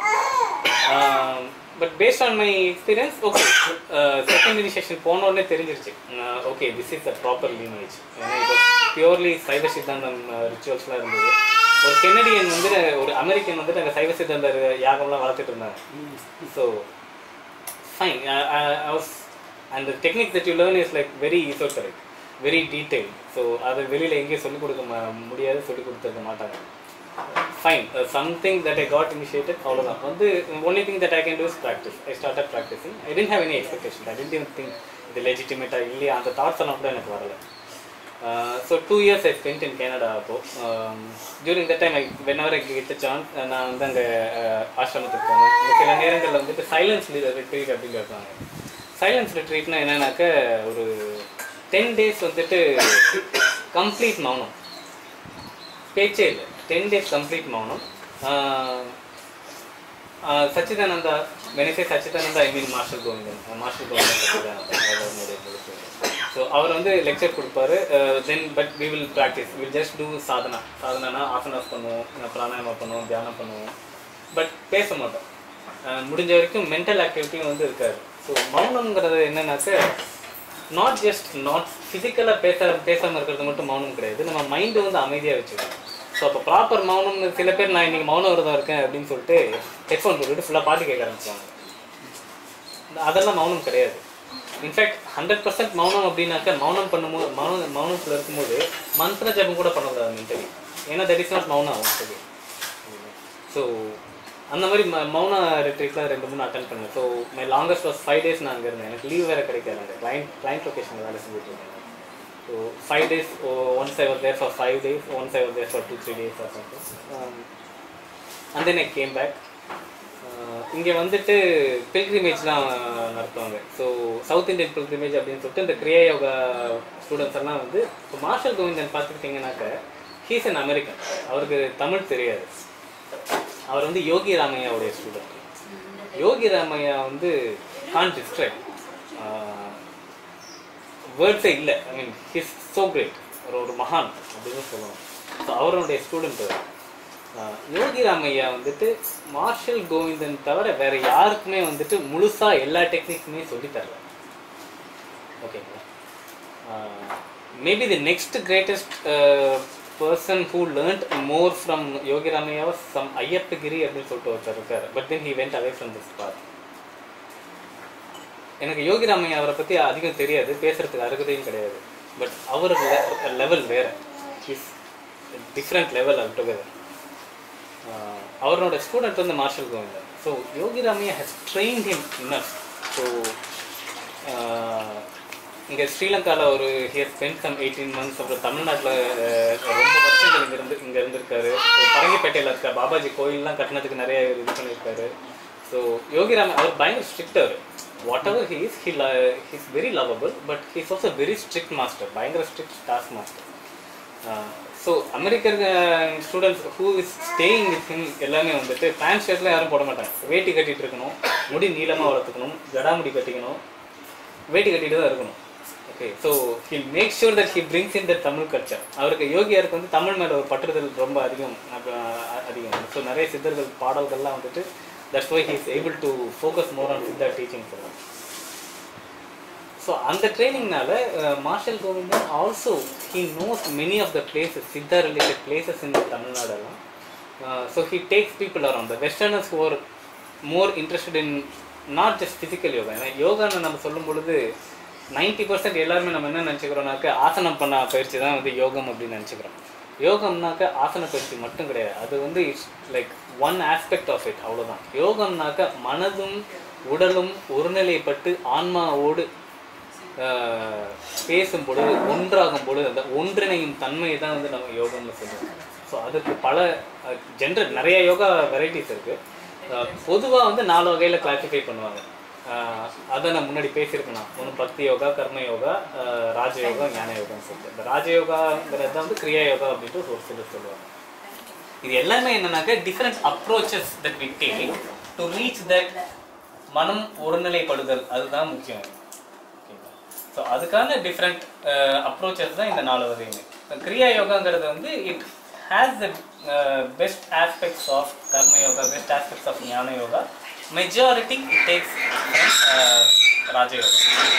but based on my experience okay second initiation போனோடனே தெரிஞ்சிருச்சு okay this is the proper lineage ஏன்னா இது பியூர்லி சைவ சித்தாந்தம் ரிச்சுவல்ஸ்லாம் இருந்தது ஒரு கெனடியன் வந்து ஒரு அமெரிக்கன் வந்துட்டு அங்கே சைவ சித்தாந்த யாகம்லாம் வளர்த்துட்டு இருந்தாங்க so fine. I, I, I was, and the technique that you learn is like very esoteric, very detailed. So அதை வெளியில் எங்கேயும் சொல்லிக் கொடுக்க ம- முடியாது சொல்லிக் கொடுத்துருக்க மாட்டாங்க fine something that I got initiated அவ்வளோதான் வந்து only thing that I can do is practice I start practising I tent have any expectation I didn't even think இது லெஜிட்டிமேட்டாக இல்லையா அந்த தாட்ஸ் எல்லாம் கூட எனக்கு வரல so two years I spend in Canada அப்போ during the time I whenever I get chance நான் வந்து அங்கே ஆசிரமத்துக்கு போனேன் அங்கே சில நேரங்களில் வந்துட்டு சைலன்ஸ் ரிட்ரீட் அப்படின்னு கேட்பாங்க சைலன்ஸ் ரிட்ரீட்னா என்னன்னாக்க ஒரு டென் டேஸ் வந்துட்டு கம்ப்ளீட் மௌனம் பேச்சே இல்லை டென் டேஸ் கம்ப்ளீட் மௌனம் ஆஹ் ஆஹ் சச்சிதானந்தா வெனசே Sachchidananda I mean Marshall Govindan Marshall Govindan Sachchidananda so அவர் வந்து லெக்சர் கொடுப்பாரு then but we will practice will just do sadhana சாதனானா ஆசனாஸ் பண்ணுவோம் பிராணாயமா பண்ணுவோம் தியானம் பண்ணுவோம் பட் பேச மாட்டோம் ஆஹ் முடிஞ்ச வரைக்கும் மென்டல் ஆக்டிவிட்டியும் வந்து இருக்காது ஸோ மௌனம்ங்கிறது என்னன்னாக்க நாட் ஜஸ்ட் நாட் ஃபிசிக்கலாக பேச பேசாமல் இருக்கிறது மட்டும் மௌனம் கிடையாது நம்ம மைண்டு வந்து அமைதியாக வச்சுக்கணும் ஸோ அப்போ ப்ராப்பர் மௌனம்னு சில பேர் நான் இன்னைக்கு மௌன விரதம் இருக்கேன் அப்படின்னு சொல்லிட்டு ஹெட்ஃபோன் போட்டுட்டு ஃபுல்லாக பாட்டு கேட்க ஆரம்பிச்சாங்க அதெல்லாம் மௌனம் கிடையாது இன்ஃபேக்ட் ஹண்ட்ரட் பர்சன்ட் மௌனம் அப்படின்னாக்க மௌனம் பண்ணும்போது மௌனம் மௌனத்தில் இருக்கும்போது மந்திர ஜபம் கூட பண்ணக்கூடாது மென்டலி ஏன்னா தட் இஸ் நாட் மௌனம் ஆக்சுவலி ஸோ அந்த மாதிரி ம மௌன ரிட்ரீட்லாம் ரெண்டு மூணு அட்டன் பண்ணேன் so my longest was five days நான் அங்கே இருந்தேன் எனக்கு லீவ் வேறு கிடைக்காது அந்த கிளைண்ட் கிளைண்ட் லொக்கேஷனில் வேலை செஞ்சுட்டு இருந்தேன் so five days once I was there for five days once I was there for two three days or something and then I came back இங்கே வந்துட்டு பில்கிரிமேஜ்லாம் நடத்துவாங்க ஸோ சவுத் இந்தியன் பில்கிரிமேஜ் அப்படின்னு சொல்லிட்டு இந்த கிரியா யோகா ஸ்டூடெண்ட்ஸ் எல்லாம் வந்து இப்போ மார்ஷல் கோவிந்தன் பார்த்துக்கிட்டிங்கனாக்க ஹீஸ் அன் அமெரிக்கன் அவருக்கு தமிழ் தெரியாது அவர் வந்து யோகி ராமையாவுடைய ஸ்டூடெண்ட் யோகி ராமையா வந்து கான் டிஸ்ட்ராக்ட் வேர்ட்ஸே இல்லை I mean he's so great ஒரு ஒரு மகான் அப்படின்னு சொல்லலாம் ஸோ அவருடைய ஸ்டூடெண்ட் யோகி ராமையா வந்துட்டு மார்ஷல் கோவிந்தன் தவிர வேற யாருக்குமே வந்துட்டு முழுசா எல்லா டெக்னிக்ஸுமே சொல்லித் தரல ஓகேங்களா maybe the next greatest person who learned more from Yogi Ramaiah some Ayyappagiri அப்படின்னு சொல்லிட்டு ஒருத்தர் இருக்கார் but then he went away from this path எனக்கு யோகி ராமையா அவரை பற்றி அதிகம் தெரியாது பேசுறதுக்கு அருகதையும் கிடையாது பட் அவர் லெவல் வேற is different level altogether அவரோட ஸ்டூடெண்ட் வந்து Marshall Govindan so Yogi Ramaiah has train him inner so இங்கே ஸ்ரீலங்காவில் ஒரு here spend some eighteen months அப்புறம் தமிழ்நாட்டில் ரொம்ப வருஷங்கள் இங்கே இருந்து இங்கே இருந்திருக்காரு ஸோ பரங்கிப்பேட்டையில் இருக்க பாபாஜி கோயிலெலாம் கட்டினதுக்கு நிறைய இது பண்ணியிருக்காரு ஸோ யோகிராம் அவர் பயங்கர ஸ்ட்ரிக்ட் அவர் whatever he's he he's very lovable but he's also very strict master பயங்கர strict task master so American students who is staying with him எல்லாமே வந்துட்டு பேண்ட் ஷர்ட்லாம் யாரும் போட மாட்டாங்க வேட்டி கட்டிட்டு இருக்கணும் முடி நீளமாக வளர்த்துக்கணும் ஜடாமுடி கட்டிக்கணும் வேட்டி கட்டிட்டு தான் இருக்கணும் okay so he'll make sure that he brings in the Tamil culture அவருக்கு யோகியாருக்கு வந்து தமிழ் மேலே ஒரு பற்றுதல் ரொம்ப அதிகம் அஹ் அதிகம் ஸோ நிறைய சித்தர்கள் பாடல்கள்லாம் வந்துட்டு that's why he is able to focus more on Siddha teaching சொல்லலாம் ஸோ அந்த ட்ரைனிங்னால Marshall Govindan also he knows many of the places Siddha related places in தமிழ்நாடெல்லாம் so he takes people around the westerners or more interested in not just physical yoga ஏன்னா யோகான்னு நம்ம சொல்லும் பொழுது ninety percent எல்லாருமே நம்ம என்ன நினச்சிக்கிறோம்னாக்க ஆசனம் பண்ண பயிற்சி தான் வந்து யோகம் அப்படின்னு நினச்சிக்கிறோம் யோகம்னாக்க ஆசன பயிற்சி மட்டும் கிடையாது அது வந்து it's like one aspect of it அவ்வளோதான் யோகம்னாக்க மனதும் உடலும் ஒருநிலைப்பட்டு ஆன்மாவோடு ஆஹ், பேசும் பொழுது ஒன்றாகும் பொழுது அந்த ஒன்றிணையும் தன்மையை தான் வந்து நம்ம யோகம்னு சொல்லுவோம் ஸோ அதுக்கு பல ஜென்ரல் நிறைய யோகா வெரைட்டிஸ் இருக்குது பொதுவாக வந்து நாலு வகையில் கிளாசிஃபை பண்ணுவாங்க ஆஹ் அதை நான் முன்னாடி பேசியிருக்கேன் நான் ஒன்று பக்தி யோகா கர்ம யோகா ஆஹ் ராஜ யோகா ஞான யோகான்னு சொல்லிட்டு இந்த ராஜ யோகாங்கிறது தான் வந்து கிரியா யோகா அப்படின்ட்டு ஒரு சிலர் சொல்லுவாங்க இது எல்லாமே என்னன்னாக்க different approaches that we take to reach that மனம் ஒருநிலைப்படுதல் அதுதான் முக்கியம் ஸோ அதுக்கான டிஃப்ரெண்ட் அப்ரோச்சஸ் தான் இந்த நாலு வகையுமே இப்ப கிரியா யோகாங்கிறது வந்து it has the best aspects of karma yoga best aspects of jnana yoga majority it takes rajayoga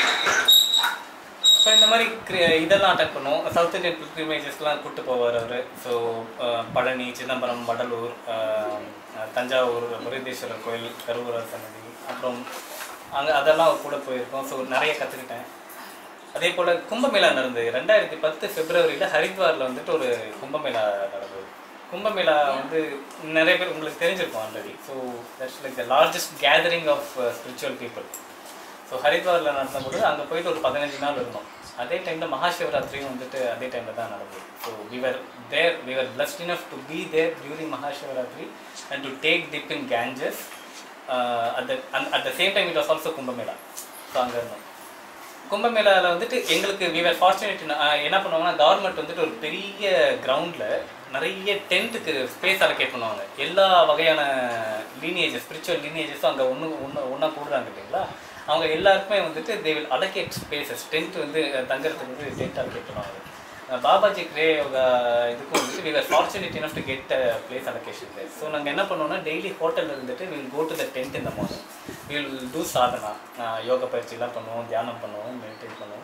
so இந்த மாதிரி cre- இதெல்லாம் அட்டாக் பண்ணுவோம் சவுத் இந்தியன் பில்கிரிமேஜஸ்லாம் கூப்பிட்டு போவார் அவர் ஸோ பழனி சிதம்பரம் வடலூர் அஹ், தஞ்சாவூர் முருகேஸ்வரர் கோயில் கருவூரர் சன்னதி அப்புறம் அங்கே அதெல்லாம் அவர் கூட போயிருக்கோம் ஸோ நிறைய கற்றுக்கிட்டேன் அதே போல் கும்பமேளா நடந்தது ரெண்டாயிரத்தி பத்து பிப்ரவரியில் ஹரித்வாரில் வந்துட்டு ஒரு கும்பமேளா நடந்தது கும்பமேளா வந்து நிறைய பேர் உங்களுக்கு தெரிஞ்சிருக்கும் already so that's like the largest gathering of spiritual people so ஹரித்வாரில் நடந்தபோது அங்கே போயிட்டு ஒரு பதினஞ்சு நாள் இருந்தோம் அதே டைமில் மகாசிவராத்திரியும் வந்துட்டு அதே டைமில் தான் நடந்தது so we were there we were blessed enough to be there during Mahashivaratri and to take dip in Ganges at the at the same time it was also Kumbhamela so அங்கே இருந்தோம் கும்பமேளாவில் வந்துட்டு எங்களுக்கு விவர் ஃபார்ச்சுனேட் என்ன பண்ணுவாங்கன்னா கவர்மெண்ட் வந்துட்டு ஒரு பெரிய கிரவுண்டில் நிறைய டென்ட்டுக்கு ஸ்பேஸ் அலோகேட் பண்ணுவாங்க எல்லா வகையான லீனியேஜஸ் ஸ்பிரிச்சுவல் லீனியேஜஸும் அங்கே ஒன்று ஒன்று ஒன்றா கூடுறாங்க இல்லைங்களா அவங்க எல்லாருக்குமே வந்துட்டு they will allocate spaces tent வந்து அஹ், தங்கறதுக்கு வந்து டென்ட் அலோகேட் பண்ணுவாங்க அஹ், பாபாஜி கிரே யோகா இதுக்கும் வந்துட்டு we were fortunate enough to get place allocation place so நாங்கள் என்ன பண்ணோம்னா டெய்லி ஹோட்டலில் இருந்துட்டு will go to the tent இந்த morning will do sadhana uh, yoga பயிற்சிலாம் பண்ணுவோம் தியானம் பண்ணுவோம் மெடிடேட் பண்ணுவோம்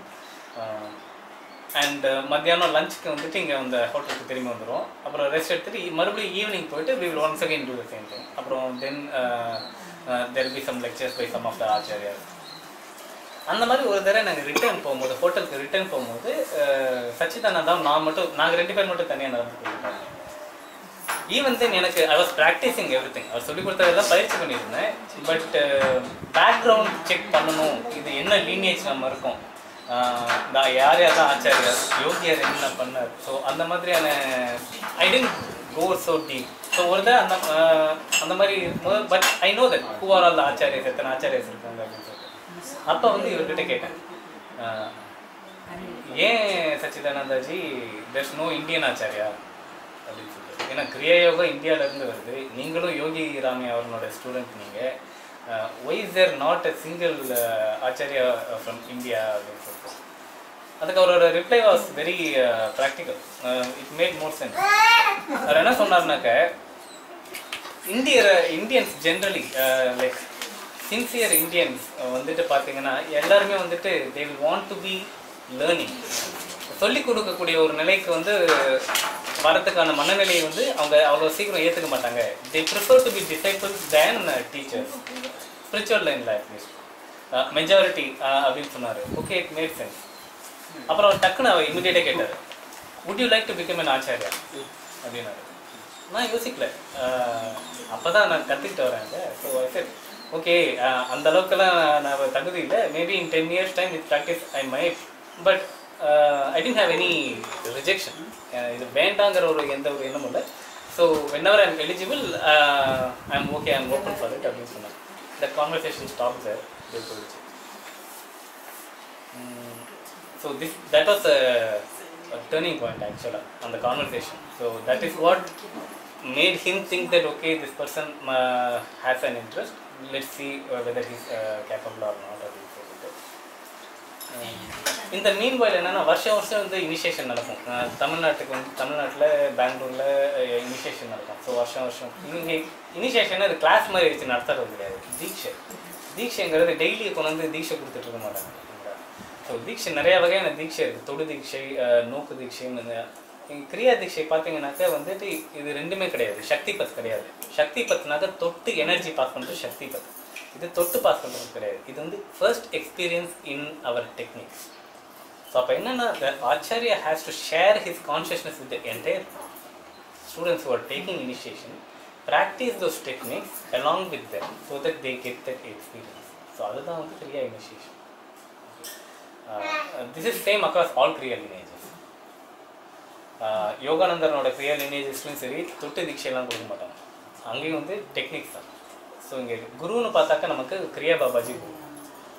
அண்ட் மத்தியானம் லஞ்சுக்கு வந்துட்டு இங்கே அந்த ஹோட்டலுக்கு திரும்பி வந்துடும் அப்புறம் ரெஸ்ட் எடுத்துட்டு ஈ- மறுபடியும் ஈவினிங் போயிட்டு we will once again do the same thing அப்புறம் then there be some lectures by some of the ஆச்சாரியார் அந்த மாதிரி ஒரு தடவை நாங்கள் ரிட்டர்ன் போகும்போது ஹோட்டலுக்கு ரிட்டர்ன் போகும்போது அஹ், சச்சிதானந்தா நான் மட்டும் நாங்கள் ரெண்டு பேர் மட்டும் தனியாக நடந்து போயிருக்கோம் ஈவன் தென் எனக்கு I was practicing everything அவர் சொல்லிக் கொடுத்ததெல்லாம் பயிற்சி பண்ணியிருந்தேன் பட் பேக்ரவுண்ட் செக் பண்ணணும் இது என்ன லீனியேஜ் நம்ம இருக்கோம் ஆஹ் நான் யார் யார் தான் ஆச்சாரியார் யோகியார் என்ன பண்ணார் ஸோ அந்த மாதிரியான I tend go so deep so ஒரு தான் அந்த ஆஹ் அந்த மாதிரி இருக்கும்போது but I know that who are all acharyas எத்தனை ஆச்சாரியஸ் இருக்காங்க அப்படின்னு சொல்லிட்டு அப்போ வந்து இவர்கிட்ட கேட்டேன் ஆஹ் ஏன் சச்சிதானந்தாஜி there's நோ இந்தியன் ஆச்சாரியா அப்படின்னு சொல்லிட்டு ஏன்னா கிரியா யோகா இந்தியால இருந்து வருது நீங்களும் யோகி ராமே அவர்களோட ஸ்டூடெண்ட் நீங்கள் why is there not a single acharya from India அப்படின்னு சொல்லிட்டு அதுக்கு அவரோட reply was very practical it made more sense அவர் என்ன சொன்னார்னாக்க இந்திய Indians generally like sincere Indians வந்துட்டு பார்த்தீங்கன்னா எல்லாருமே வந்துட்டு they will want to be learning சொல்லிக் கொடுக்கக்கூடிய ஒரு நிலைக்கு வந்து வரதுக்கான மனநிலையை வந்து அவங்க அவ்வளோ சீக்கிரம் ஏற்றுக்க மாட்டாங்க they prefer to be disciples than teachers spiritual லைனில் அட்லீஸ்ட் மெஜாரிட்டி அப்படின்னு சொன்னார் ஓகே இட் மேட் சென்ஸ் அப்புறம் டக்குன்னு அவர் இமிடியேட்டாக கேட்டார் would you like to become an acharya அப்படின்னாரு நான் யோசிக்கல அப்போ தான் நான் கற்றுக்கிட்டு வரேன் ஸோ சரி ஓகே அந்த அளவுக்குலாம் நான் தகுதி இல்லை maybe in ten years time with practice I might but I tent have any rejection இது வேண்டாங்கிற ஒரு எந்த ஒரு எண்ணமும் இல்லை so whenever I'm eligible I am okay I am open for it அப்படின்னு சொன்னேன் த கான்வர்சேஷன் ஸ்டாப் சார் போயிடுச்சு so this that was a, a turning point actually on the conversation so that is what made him think that okay this person uh, has an interest let's see uh, whether he's uh, capable or not அப்படின்னு சொல்லிட்டு இந்த மீன் வாயில் என்னன்னா வருஷம் வருஷம் வந்து initiation நடக்கும் அஹ் தமிழ்நாட்டுக்கு வந்து தமிழ்நாட்டில் பெங்களூரில் இனிஷியேஷன் நடக்கும் ஸோ வருஷம் வருஷம் இங்கே இனிஷியேஷன் அது கிளாஸ் மாதிரி வச்சு நடத்துறது கிடையாது தீட்சை தீட்சைங்கிறது டெய்லி கொண்டு வந்து தீட்சை கொடுத்துட்டு இருக்க மாட்டாங்க ஸோ தீட்சை நிறைய வகையான தீட்சை இருக்குது தொடு தீட்சை அஹ் நோக்கு தீட்சைன்னு இந்த- இங்க கிரியா தீட்சை பார்த்தீங்கன்னாக்கா வந்துட்டு இது ரெண்டுமே கிடையாது சக்தி பத் கிடையாது சக்தி பத்னாக்க தொட்டு எனர்ஜி பாஸ் பண்ணுறது சக்தி பத் இது தொட்டு பாஸ் பண்ணுறது கிடையாது இது வந்து first experience in our techniques so அப்போ என்னன்னா the acharya has to share his consciousness with entire students who are taking initiation practice those techniques along with them so that they get that experience so அதுதான் வந்து Kriya initiation this is same across all Kriya lineages யோகானந்தரனோட கிரியா lineagesலையும் சரி தொட்டு தீட்சையெல்லாம் கொடுக்க மாட்டாங்க அங்கேயும் வந்து டெக்னிக்ஸ் தான் ஸோ இங்கே குருன்னு பார்த்தாக்கா நமக்கு கிரியா பாபாஜி குரு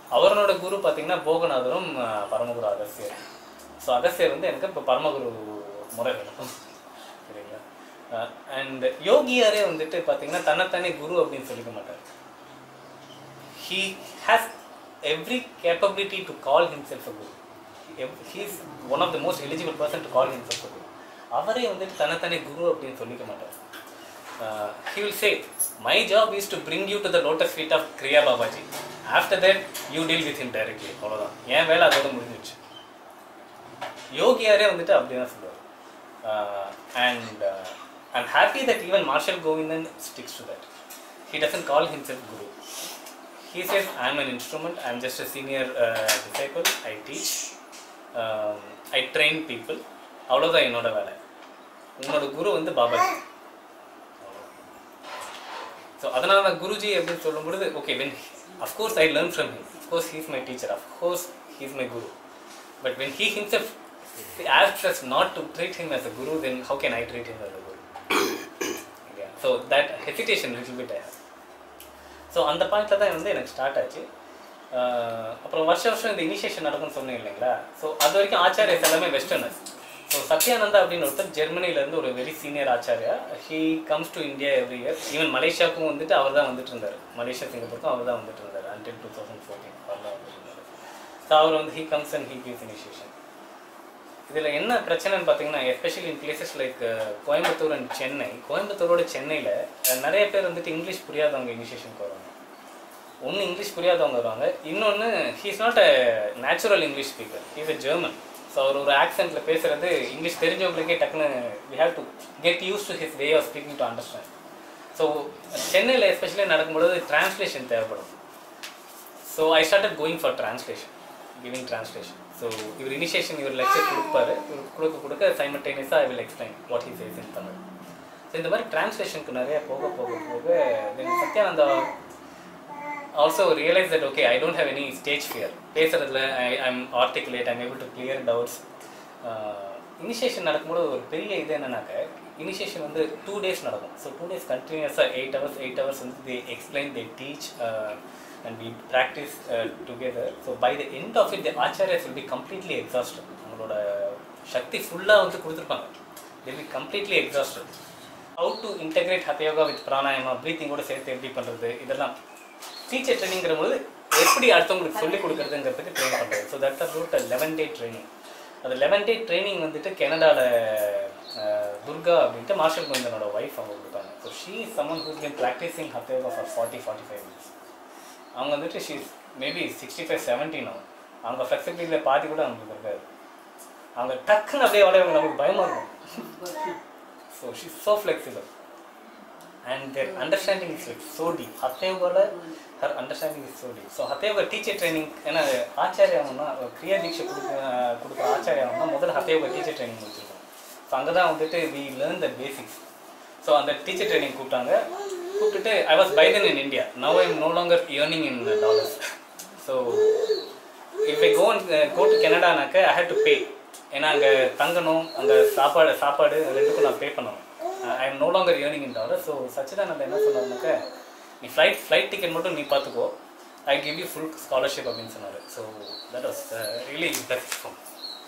அவரோட குரு பார்த்தீங்கன்னா போகநாதரும் அஹ், பரமகுரு அகஸ்தியர் ஸோ அகஸ்தியர் வந்து எனக்கு இப்போ பரமகுரு முறை வேணும் சரிங்களா அண்ட் யோகியாரே வந்துட்டு பார்த்தீங்கன்னா தன்னைத்தானே குரு அப்படின்னு சொல்லிக்க மாட்டார் he has every capability to call himself a guru. Ev- He is one of the most eligible person to call himself a guru. அவரே வந்துட்டு தன்னைத்தானே குரு அப்படின்னு சொல்லிக்க மாட்டார் he will say my job is to bring you to the lotus feet of Kriya Babaji after that you deal with him directly அவ்வளோதான் என் வேலை அதோட முடிஞ்சிச்சு யோகியாரே வந்துட்டு அப்படி தான் சொல்லுவார் and I'm happy that even Marshall Govindan sticks to that he doesn't call himself guru he says i'm an instrument i'm just a senior uh, disciple i teach um, i train people அவ்வளோதான் என்னோட வேலை உன்னோட குரு வந்து பாபாஜி ஸோ அதனால நான் குருஜி அப்படின்னு சொல்லும் பொழுது okay when of course I learn from him of course he's my teacher of course he's my guru but when he himself asks us not to treat him as a guru then how can i treat him as a guru yeah. so that hesitation little bit i have so அந்த பாயிண்ட்ல தான் வந்து எனக்கு start ஆச்சு ஆஹ் அப்புறம் வருஷ வருஷம் இந்த இனிஷியேஷன் நடக்கும்னு சொன்னீங்க இல்லைங்களா ஸோ அது வரைக்கும் ஆச்சாரியஸ் எல்லாமே வெஸ்டர்னர்ஸ் ஸோ சத்யானந்தா அப்படின்னு ஒருத்தர் ஜெர்மனில இருந்து ஒரு very senior acharya he comes to India every year even மலேசியாவுக்கும் வந்துட்டு அவர் தான் வந்துட்டு இருந்தார் மலேசியா சிங்கப்பூருக்கும் அவர் தான் வந்துட்டு இருந்தார் அன்டில் டூ தௌசண்ட் ஃபோர்டீன் அவர் தான் வந்துட்டு இருந்தார் ஸோ அவர் வந்து he comes and he gives initiation இதில் என்ன பிரச்சனைன்னு பார்த்தீங்கன்னா especially in places like Coimbatore and Chennai கோயம்புத்தூரோட சென்னையில் நிறைய பேர் வந்துட்டு இங்கிலீஷ் புரியாதவங்க இனிஷியேஷனுக்கு வருவாங்க ஒன்று இங்கிலீஷ் புரியாதவங்க வருவாங்க இன்னொன்று he's not a natural English speaker he's a German so அவர் ஒரு ஆக்சென்ட்டில் பேசுகிறது இங்கிலீஷ் தெரிஞ்சவங்களுக்கே டக்குன்னு we have to get use to his way of speaking to understand so சென்னையில் எஸ்பெஷலி நடக்கும்பொழுது டிரான்ஸ்லேஷன் தேவைப்படும் so I started going for translation giving translation so இவர் இனிஷியேஷன் இவர் லெக்சர் கொடுப்பாரு இவர் கொடுக்க கொடுக்க சைமல்டேனியஸாக I will explain what he says in Tamil so இந்த மாதிரி டிரான்ஸ்லேஷனுக்கு நிறைய போக போக போக then Satyananda also realise that okay I don't have any stage fear பேசுறதுல I I'm articulate I'm able to clear doubts initiation நடக்கும்போது ஒரு பெரிய இது என்னன்னாக்க இனிஷியேஷன் வந்து டூ டேஸ் நடக்கும் ஸோ டூ டேஸ் கண்டினியூஸாக எயிட் ஹவர்ஸ் எயிட் ஹவர்ஸ் வந்து they explain they teach and we practice together so by the end of it the acharyas will be completely exhausted அவங்களோட சக்தி ஃபுல்லாக வந்து கொடுத்துருப்பாங்க they will be completely exhausted how to integrate hatha yoga with pranayama ப்ரீத்திங்கோட சேர்த்து எப்படி பண்ணுறது இதெல்லாம் டீச்சர் ட்ரைனிங்கிற போது எப்படி அடுத்தவங்களுக்கு சொல்லிக் கொடுக்குறதுங்கிறதுக்கு ட்ரெயின் பண்ணுறது so that's about eleven day training அது லெவன் டே ட்ரைனிங் வந்துட்டு கனடாவில் துர்கா அப்படின்ட்டு மார்ஷல் கோவிந்தனோட ஒய்ஃப் அவங்க கொடுத்தாங்க so she someone who's been practicing hatha yoga for forty forty five minutes அவங்க வந்துட்டு she maybe sixty five seventeen ஆகும் அவங்க ஃப்ளெக்சிபிலிட்டியில் பாதி கூட அவங்களுக்கு இருக்காது அவங்க டக்குன்னு அப்படியே வளையவங்க நமக்கு பயமாக இருக்கும் so she so flexible and there understanding is like so deep ஹத்தேவோட her understanding is so deep so ஹத்தேவ டீச்சர் ட்ரைனிங் ஏன்னா ஆச்சாரியாகனா கிரியா தீட்சை கொடுக்க கொடுக்குற ஆச்சாரியாகனா முதல்ல ஹத்தேவ டீச்சர் ட்ரைனிங் வச்சுருக்கோம் ஸோ அங்கே தான் வந்துட்டு we learn the basics so அந்த டீச்சர் ட்ரைனிங் கூப்பிட்டாங்க கூப்பிட்டுட்டு ஐ வாஸ் பைதன் in India now I'm no longer earning in dollars so if I go go to கனடானாக்க I had to pay ஏன்னா அங்கே தங்கணும் அங்கே சாப்பாடு சாப்பாடு ரெண்டுக்கும் நான் பே பண்ணணும் I am no longer earning in dollar so Sachchidananda என்ன சொன்னார்னாக்க நீ ஃப்ளைட் ஃப்ளைட் டிக்கெட் மட்டும் நீ பார்த்துக்கோ I give you full scholarship அப்படின்னு சொன்னார் so that was really best form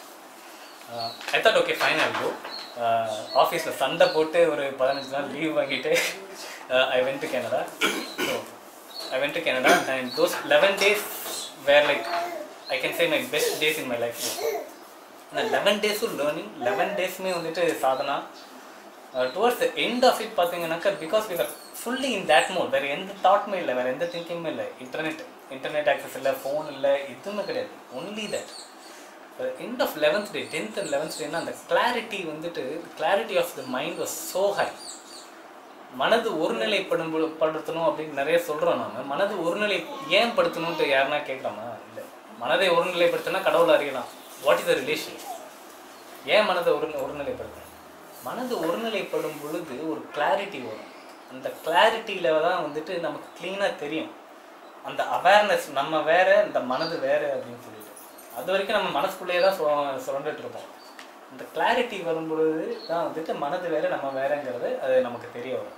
I thought okay fine I go ஆஃபீஸில் சண்டை போட்டு ஒரு பதினஞ்சு நாள் லீவ் வாங்கிட்டு I went to Canada so I went to Canada and those eleven days were like I can say my best days in my life அந்த eleven டேஸும் learning eleven டேஸுமே வந்துட்டு sadhana towards the end of it பார்த்தீங்கன்னாக்கா because we are fully in that mode வேறு எந்த தாட்மே இல்லை வேறு எந்த திங்கிங்குமே இல்லை இன்டர்நெட் இன்டர்நெட் ஆக்சஸ் இல்லை ஃபோன் இல்லை எதுவுமே கிடையாது only that end of eleventh day tenth and eleventh டேனா அந்த கிளாரிட்டி வந்துட்டு clarity of the mind was so high மனது ஒருநிலைப்படும் படுத்தணும் அப்படின்னு நிறைய சொல்கிறோம் நாம மனது ஒருநிலை ஏன் படுத்தணும்ட்டு யாருன்னா கேட்கலாமா இல்லை மனதை ஒருநிலைப்படுத்தினா கடவுள் அறியலாம் வாட் இஸ் த ரிலேஷன் ஏன் மனதை ஒரு ஒருநிலைப்படுத்தணும் மனது ஒருநிலைப்படும் பொழுது ஒரு கிளாரிட்டி வரும் அந்த கிளாரிட்டியில தான் வந்துட்டு நமக்கு க்ளீனாக தெரியும் அந்த அவேர்னஸ் நம்ம வேற இந்த மனது வேற அப்படின்னு சொல்லிட்டு அது வரைக்கும் நம்ம மனசுக்குள்ளேயே தான் சொ- சுரண்டுட்டு இருப்போம் அந்த கிளாரிட்டி வரும்பொழுது தான் வந்துட்டு மனது வேற நம்ம வேறங்கிறது அது நமக்கு தெரிய வரும்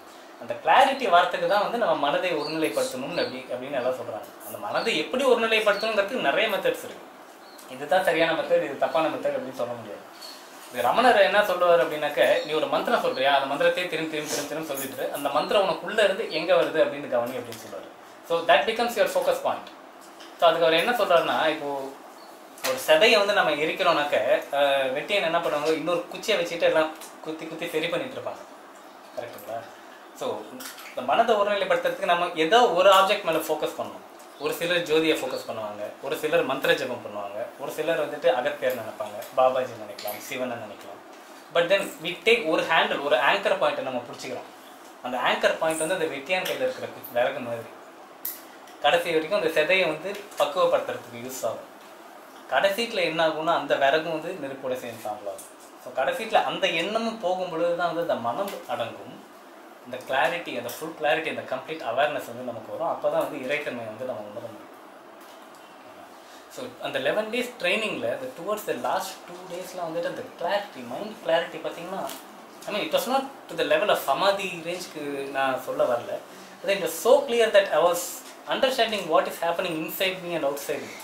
அந்த கிளாரிட்டி வார்த்தைக்கு தான் வந்து நம்ம மனதை ஒருநிலைப்படுத்தணும் அப்படி அப்படின்னு எல்லாம் சொல்றாங்க அந்த மனதை எப்படி ஒருநிலைப்படுத்தணுங்கிறதுக்கு நிறைய மெத்தட்ஸ் இருக்கு இதுதான் சரியான மெத்தட் இது தப்பான மெத்தட் அப்படின்னு சொல்ல முடியாது இது ரமணர் என்ன சொல்லுவார் அப்படின்னாக்க நீ ஒரு மந்திரம் சொல்றியா அந்த மந்திரத்தையே திரும்பி திரும்பி திரும்பி திரும்பி சொல்லிட்டு அந்த மந்திரம் உனக்குள்ள இருந்து எங்க வருது அப்படின்னு கவனி அப்படின்னு சொல்லுவாரு so that becomes your focus point so அதுக்கு அவர் என்ன சொல்றாருன்னா இப்போ ஒரு சதையை வந்து நம்ம எரிக்கிறோம்னாக்க அஹ், வெட்டியன் என்ன பண்ணுவாங்க இன்னொரு குச்சியை வச்சுட்டு எல்லாம் குத்தி குத்தி சரி பண்ணிட்டு இருப்பாங்க கரெக்டுங்களா ஸோ இந்த மனதை ஒருநிலைப்படுத்துறதுக்கு நம்ம ஏதோ ஒரு ஆப்ஜெக்ட் மேலே ஃபோக்கஸ் பண்ணணும் ஒரு சிலர் ஜோதியை ஃபோக்கஸ் பண்ணுவாங்க ஒரு சிலர் மந்திர ஜபம் பண்ணுவாங்க ஒரு சிலர் வந்துட்டு அகத்தியர் நினைப்பாங்க பாபாஜி நினைக்கலாம் சிவனை நினைக்கலாம் பட் தென் வி டேக் ஒரு ஹேண்டில் ஒரு ஆங்கர் பாயிண்ட்டை நம்ம பிடிச்சிக்கிறோம் அந்த ஆங்கர் பாயிண்ட் வந்து அந்த வெட்டியான் கையில் இருக்கிற கு- விறகு மாதிரி கடைசி வரைக்கும் அந்த செதையை வந்து பக்குவப்படுத்துறதுக்கு யூஸ் ஆகும் கடைசீட்டில் என்ன ஆகும்னா அந்த விறகும் வந்து நெருப்போட சேர்ந்து சாம்பலாகும் ஸோ கடைசீட்டில் அந்த எண்ணமும் போகும் பொழுது தான் வந்து அந்த மனம் அடங்கும் இந்த கிளாரிட்டி அந்த ஃபுல் கிளாரிட்டி அந்த கம்ப்ளீட் அவேர்னஸ் வந்து நமக்கு வரும் அப்போ தான் வந்து இறைத்தன்மை வந்து நம்ம உணர முடியும் ஸோ அந்த லெவன் டேஸ் ட்ரைனிங்கில் அந்த டுவர்ட்ஸ் த லாஸ்ட் டூ டேஸில் வந்துட்டு அந்த கிளாரிட்டி மைண்ட் கிளாரிட்டி பார்த்தீங்கன்னா I mean it was not to the level of samadhi ரேஞ்சுக்கு நான் சொல்ல வரல அது it so clear that I was understanding what is happening inside me and outside me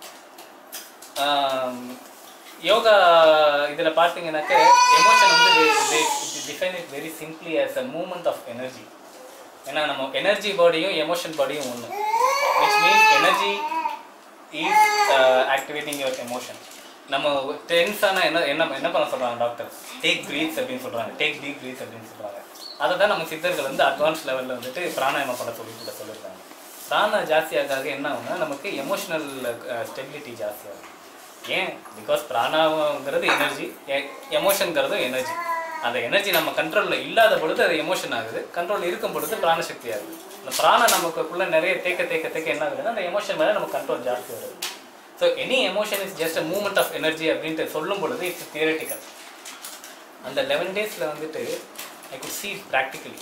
yoga இதில் பார்த்தீங்கன்னாக்க எமோஷன் வந்து define it very simply as a moment of energy ஏன்னா நம்ம எனர்ஜி பாடியும் எமோஷன் பாடியும் ஒன்று which means energy is activating your emotion நம்ம டென்ஸான என்ன என்ன என்ன பண்ண சொல்கிறாங்க டாக்டர் டேக் ப்ரீத்ஸ் அப்படின்னு சொல்கிறாங்க டேக் டீப் ப்ரீத்ஸ் அப்படின்னு சொல்கிறாங்க அதை தான் நம்ம சித்தர்கள் வந்து அட்வான்ஸ் லெவலில் வந்துட்டு பிராணாயாமம் பண்ண சொல்லி கூட சொல்லியிருக்காங்க பிராண ஜாஸ்தியாக என்ன ஆகும்னா நமக்கு எமோஷனல் ஸ்டெபிலிட்டி ஜாஸ்தியாகும் ஏன் பிகாஸ் பிராணாங்கிறது எனர்ஜி எமோஷனுங்கிறதும் எனர்ஜி அந்த எனர்ஜி நம்ம கண்ட்ரோலில் இல்லாத பொழுது அது எமோஷன் ஆகுது கண்ட்ரோல் இருக்கும் பொழுது பிராணசக்தி ஆகுது அந்த பிராணம் நமக்குள்ள நிறைய தேக்க தேக்க தேக்க என்ன ஆகுதுன்னா அந்த எமோஷன் மேலே நம்ம கண்ட்ரோல் ஜாஸ்தி வருது so any emotion is just a moment of energy அப்படின்ட்டு சொல்லும் பொழுது இட்ஸ் தியரட்டிக்கல் அந்த லெவன் டேஸில் வந்துட்டு I could see it practically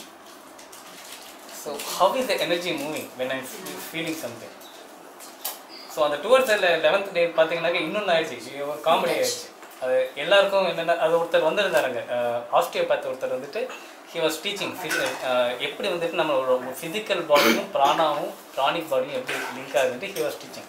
so how is the energy moving when I feeling something so அந்த டுவர்ட்ஸ் லெவன்த் டே பார்த்தீங்கன்னாக்க இன்னொன்று ஆயிடுச்சு ஒரு காமெடி ஆயிடுச்சு அது எல்லாருக்கும் என்னென்ன அது ஒருத்தர் வந்திருந்தாருங்க ஆஸ்டியோபேத் ஒருத்தர் வந்துட்டு ஹி வாஸ் டீச்சிங் எப்படி வந்துட்டு நம்மளோட ஃபிசிக்கல் பாடியும் பிராணாவும் ப்ராணிக் பாடியும் எப்படி லிங்க் ஆகுதுன்ட்டு ஹி வாஸ் டீச்சிங்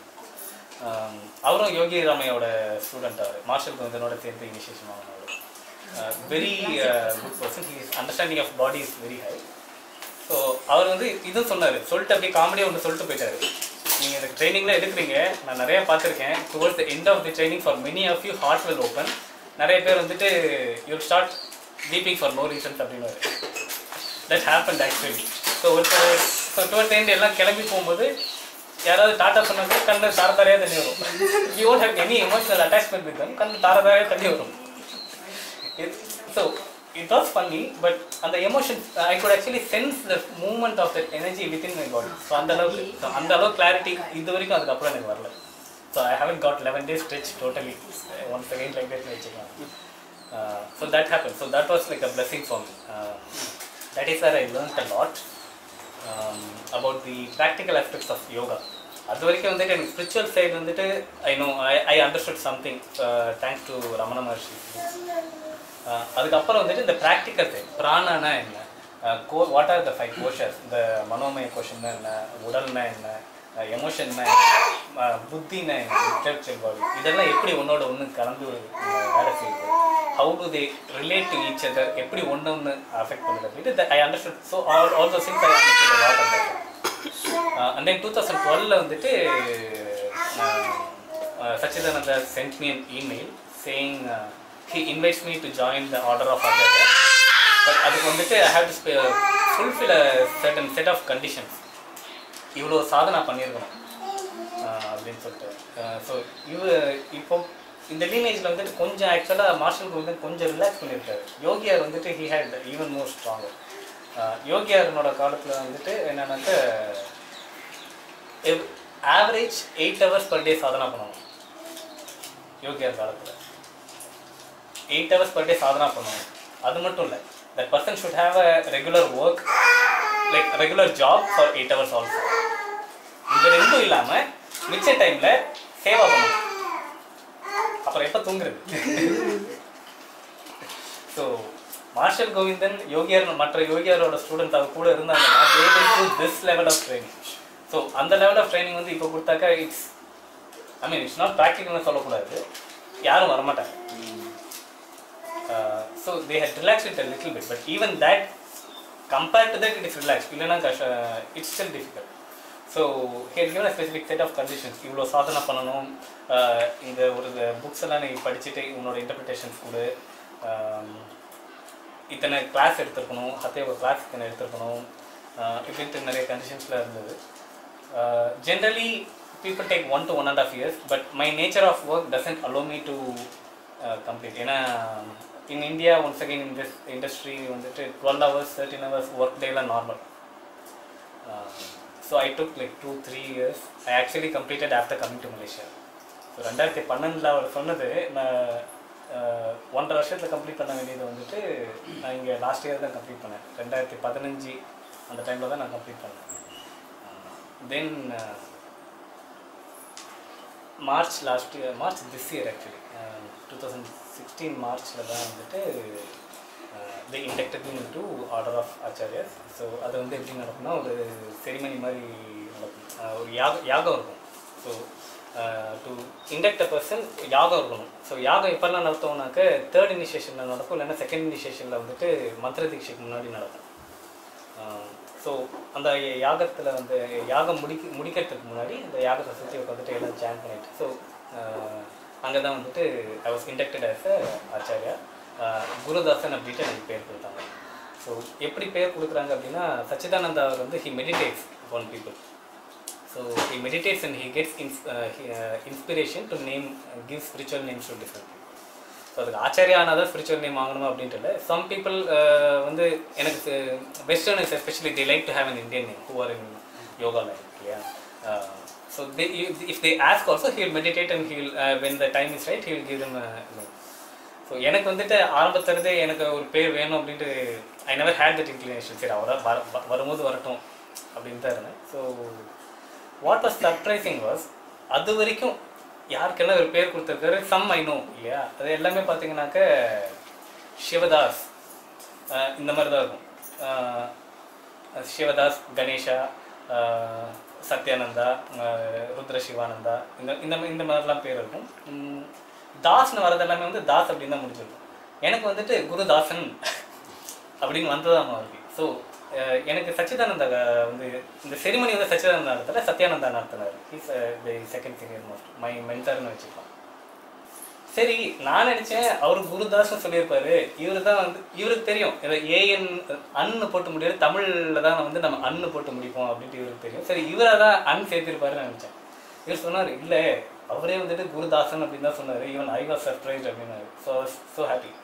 அவரும் யோகி ராமையோட ஸ்டூடெண்ட் அவர் மார்ஷல் கோவிந்தனோட சேர்ந்து விசேஷமானவர் very good person he is understanding of body is very high so அவர் வந்து இதுவும் சொன்னார் சொல்லிட்டு அப்படியே காமெடியாக ஒன்று சொல்லிட்டு போயிட்டாரு நீங்கள் இந்த ட்ரைனிங்கில் எடுக்கிறீங்க நான் நிறைய பார்த்துருக்கேன் towards the end of the training for many of you heart will open நிறைய பேர் வந்துட்டு you start weeping for no reasons அப்படின்னு தட் ஹேப்பன் ஆக்சுவலி ஸோ ஒருத்தர் ஸோ டுவர்ட் எண்ட் எல்லாம் கிளம்பி போகும்போது யாராவது டாட்டா சொன்னாங்க கண்ணு தார தாரையாக தண்ணி வரும் you won't have any emotional attachment with them கண்ணு தார தாரையாக தண்ணி வரும் so it was funny but அந்த emotion I could actually sense the moment of that energy within my body so அந்த அளவுக்கு so அந்த அளவுக்கு கிளாரிட்டி இது வரைக்கும் அதுக்கப்புறம் எனக்கு வரல so I haven't got eleven days stretch totally one second like that வச்சுக்கலாம் so that happen so that was like a blessing for me that is or I learned a lot about the practical aspects of yoga அது வரைக்கும் வந்துட்டு எனக்கு spiritual side வந்துட்டு I know I I understood something thanks to Ramana Maharshi uh அதுக்கப்புறம் வந்துட்டு இந்த practical side பிராணனா என்ன go what are the five koshas இந்த மனோமய கோஷன்னா என்ன உடல்னா என்ன எமோஷன்னா என்ன அஹ் புத்தினா என்ன இன்டெலெக்சுவல் பாடி இதெல்லாம் எப்படி ஒன்னோட ஒன்று கலந்து அஹ் வேலை செய்யுது how to they relate to each other எப்படி ஒன்று ஒன்று அஃபெக்ட் பண்ணுது அப்படின்ட்டு I understood so all all those things I understood lot of and then two thousand டுவெலில் வந்துட்டு Satchidananda sent me an email saying he invites me to join the order of other but அதுக்கு வந்துட்டு I have to fulfil certain set of conditions இவ்வளோ சாதனை பண்ணியிருக்கணும் அஹ் அப்படின்னு சொல்லிட்டு so இவ இப்போ இந்த லீனேஜில் வந்துட்டு கொஞ்சம் ஆக்சுவலாக மார்ஷல் வந்து கொஞ்சம் ரிலாக்ஸ் பண்ணியிருக்காரு யோகியார் வந்துட்டு he had even more stronger யோகியாரனோட காலத்தில் வந்துட்டு என்னன்னாக்க average eight hours per day சாதனா பண்ணணும் யோகியார் காலத்தில் எயிட் ஹவர்ஸ் பர் டே சாதனா பண்ணணும் அது மட்டும் இல்லை that person should have a regular work like regular job for eight hours also இது ரெண்டும் இல்லாமல் மிச்ச டைமில் சேவா பண்ணணும் அப்புறம் எப்போ தூங்குறது ஸோ மார்ஷல் கோவிந்தன் யோகியார் மற்ற யோகியாரோட ஸ்டூடெண்ட்ஸ் அவர் கூட இருந்தாங்கன்னா they will do this level of training so அந்த லெவல் ஆஃப் ட்ரைனிங் வந்து இப்போ கொடுத்தாக்கா it's I mean it's not ப்ராக்டிக்கல்னு சொல்லக்கூடாது யாரும் வரமாட்டாங்க so they had relax it a little bit but even that compared to that it is relax இல்லைன்னா கஷ்ட it's still difficult so had given a specific set of conditions இவ்வளோ சாதனை பண்ணணும் ஆஹ் இந்த ஒரு புக்ஸ் எல்லாம் நீ படிச்சுட்டு உன்னோட இன்டர்பிரிட்டேஷன்ஸ் கொடு ஆம், இத்தனை கிளாஸ் எடுத்திருக்கணும் ஹத்தே ஒரு கிளாஸ் இத்தனை எடுத்திருக்கணும் ஆஹ் இப்படின்ட்டு நிறைய கண்டிஷன்ஸில் இருந்தது generally people take one to one and half years but my nature of work doesn't allow me to complete ஏன்னா in India once again in this industry வந்துட்டு twelve hours thirteen hours work டேலாம் normal so I took like two three years I actually completed after coming to Malaysia so ரெண்டாயிரத்தி பன்னெண்டில் அவர் சொன்னது நான் அஹ், ஒன்றரை வருஷத்தில் complete பண்ண வேண்டியது வந்துட்டு நான் இங்கே லாஸ்ட் இயர் தான் கம்ப்ளீட் பண்ணேன் ரெண்டாயிரத்தி பதினஞ்சு அந்த டைமில் தான் நான் கம்ப்ளீட் பண்ணேன் then March last year March this year actually two thousand sixteen மார்ச்சில் தான் வந்துட்டு the inducted mean to order of ஆச்சாரியர் ஸோ அது வந்து எப்படி நடக்கும்னா ஒரு செரிமனி மாதிரி நடக்கும் அஹ் ஒரு யாக யாகம் இருக்கும் so to induct a person யாகம் இருக்கணும் ஸோ யாகம் எப்போல்லாம் நடத்தோம்னாக்க தேர்ட் இனிஷியேஷனில் நடக்கும் இல்லைன்னா செகண்ட் இனிஷியேஷனில் வந்துட்டு மந்திர தீட்சைக்கு முன்னாடி நடக்கும் ஸோ அந்த யாகத்தில் வந்து யாகம் முடிக்க முடிக்கிறதுக்கு முன்னாடி அந்த யாகத்தை சுற்றி உட்காந்துட்டு எல்லாம் ஜாயின் பண்ணிட்டு ஸோ அங்கே தான் வந்துட்டு I was inducted as a acharya ah Gurudasan அப்படின்ட்டு எனக்கு பேர் கொடுத்தாங்க ஸோ எப்படி பேர் கொடுக்குறாங்க அப்படின்னா சச்சிதானந்தா அவர் வந்து he meditates on people so he meditates and he gets இன்ஸ் inspiration to name give spiritual names to different so அதுக்கு ஆச்சாரியா ஆனால் தான் ஸ்பிரிச்சுவல் நேம் வாங்கணும் அப்படின்ட்டு இல்லை சம் பீப்புள் வந்து எனக்கு westerners especially the like to have an Indian name who are in yoga like இல்லையா so they if they ask also he will meditate and he will when the time is right he will give them name so எனக்கு வந்துட்டு ஆரம்பத்துலேருந்தே எனக்கு ஒரு பேர் வேணும் அப்படின்ட்டு I never had that inclination சரி அவரை வர வ- வரும்போது வரட்டும் அப்படின்னு தான் இருந்தேன் so what was surprising was அது வரைக்கும் யாருக்கெல்லாம் ஒரு பேர் கொடுத்துருக்காரு சம் ஐ நோ இல்லையா அது எல்லாமே பார்த்தீங்கன்னாக்க சிவதாஸ் அஹ் இந்த மாதிரி தான் இருக்கும் அஹ் சிவதாஸ் கணேஷா அஹ் சத்யானந்தா அஹ் ருத்ர சிவானந்தா இந்த இந்த மா- இந்த மாதிரிலாம் பேர் இருக்கும் உம் தாஸ்னு வரது எல்லாமே வந்து தாஸ் அப்படின்னு தான் முடிச்சிருக்கும் எனக்கு வந்துட்டு குருதாசன் அப்படின்னு வந்ததாமா இருக்கு ஸோ எனக்கு சச்சிதானந்தா அஹ், வந்து இந்த செரிமனி வந்து சச்சிதானந்தா நடத்தல சத்யானந்தா நடத்தினார் is the second senior most my மென்டர்னு வச்சுக்கலாம் சரி நான் நினைச்சேன் அவர் குருதாஸ்னு சொல்லியிருப்பாரு இவரு தான் வந்து இவருக்கு தெரியும் இதை ஏஎன் அன்னு போட்டு முடியாது தமிழ்ல தான் வந்து நம்ம அன்னு போட்டு முடிப்போம் அப்படின்ட்டு இவருக்கு தெரியும் சரி இவரை தான் அன் சேர்த்திருப்பாருன்னு நினைச்சேன் இவர் சொன்னார் இல்லை அவரே வந்துட்டு குருதாசன் அப்படின்னு தான் சொன்னார் ஈவன் ஐ வாஸ் சர்ப்ரைஸ் அப்படின்னாரு ஸோ ஸோ ஹாப்பி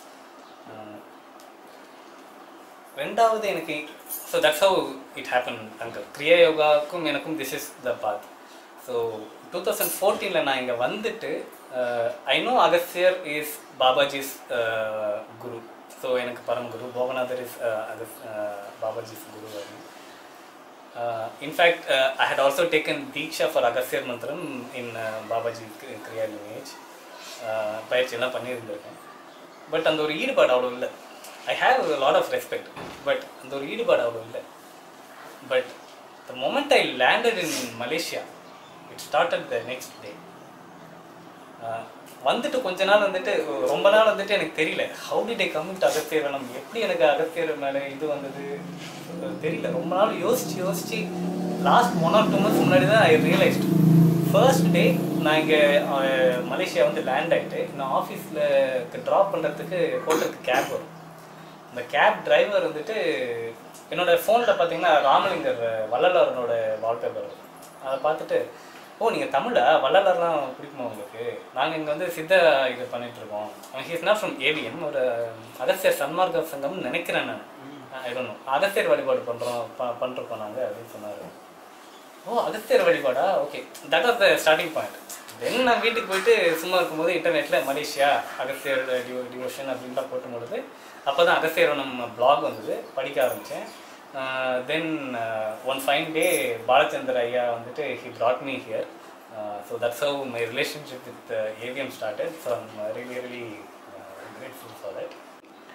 ரெண்டாவது எனக்கு so that's how it happen uncle Kriya யோகாவுக்கும் எனக்கும் this is the path so two thousand ஃபோர்டீனில் நான் இங்கே வந்துட்டு I know Agastyar is Babaji's guru so எனக்கு பரமகுரு போகநாதர் இஸ் அகஸ் Babaji's guru Uh, in fact, uh, I had also taken Deeksha for Agasthyar Mantram in uh, Babaji K- Kriya lineage. Uh, பயிற்சியெல்லாம் பண்ணியிருந்திருக்கேன் but அந்த ஒரு ஈடுபாடு அவ்வளோ இல்லை I have lot of respect but அந்த ஒரு ஈடுபாடு அவ்வளோ இல்லை but the moment I landed in Malaysia it started the next day வந்துட்டு கொஞ்ச நாள் வந்துட்டு ரொம்ப நாள் வந்துட்டு எனக்கு தெரியல how did I come to Agastyar Vanam எப்படி எனக்கு அகஸ்தியர் மேலே இது வந்தது அஹ் தெரியல ரொம்ப நாள் யோசிச்சு யோசிச்சு last one or two months முன்னாடி தான் ஐ ரியலைஸ்ட் ஃபர்ஸ்ட் டே நான் இங்கே மலேசியா வந்து லேண்ட் ஆகிட்டு நான் ஆஃபீஸில் ட்ராப் பண்ணுறதுக்கு ஹோட்டலுக்கு கேப் வரும் அந்த கேப் டிரைவர் வந்துட்டு என்னோட ஃபோனில் பார்த்தீங்கன்னா ராமலிங்கர் வள்ளலாரனோட வால்பேப்பர் வரும் அதை பார்த்துட்டு ஓ நீங்கள் தமிழா வள்ளலார்லாம் பிடிக்குமா உங்களுக்கு நாங்கள் இங்கே வந்து சித்த இது பண்ணிட்டு இருக்கோம் ஹீஸ் நாட் ஃப்ரம் ஏவிஎம் ஒரு அகஸ்தியர் சன்மார்க்க சங்கம்னு நினைக்கிறேன் நான் ஐ டோன்ட் நோ அகஸ்தியர் வழிபாடு பண்ணுறோம் ப பண்ணிருக்கோம் நாங்கள் அப்படின்னு சொன்னார் ஓ அகஸ்தியர் வழிபாடா okay that was the starting point then நான் வீட்டுக்கு போயிட்டு சும்மா இருக்கும்போது இன்டர்நெட்டில் மலேசியா அகஸ்தியர் டிவோ டிவோஷன் அப்படின்லாம் போட்டும்பொழுது அப்போ தான் அகஸ்தியர் நம்ம பிளாக் வந்தது படிக்க ஆரம்பித்தேன் then one fine day Balachandar ஐயா வந்துட்டு he brought me here so that's how my relationship with AVM started so I'm really really grateful for that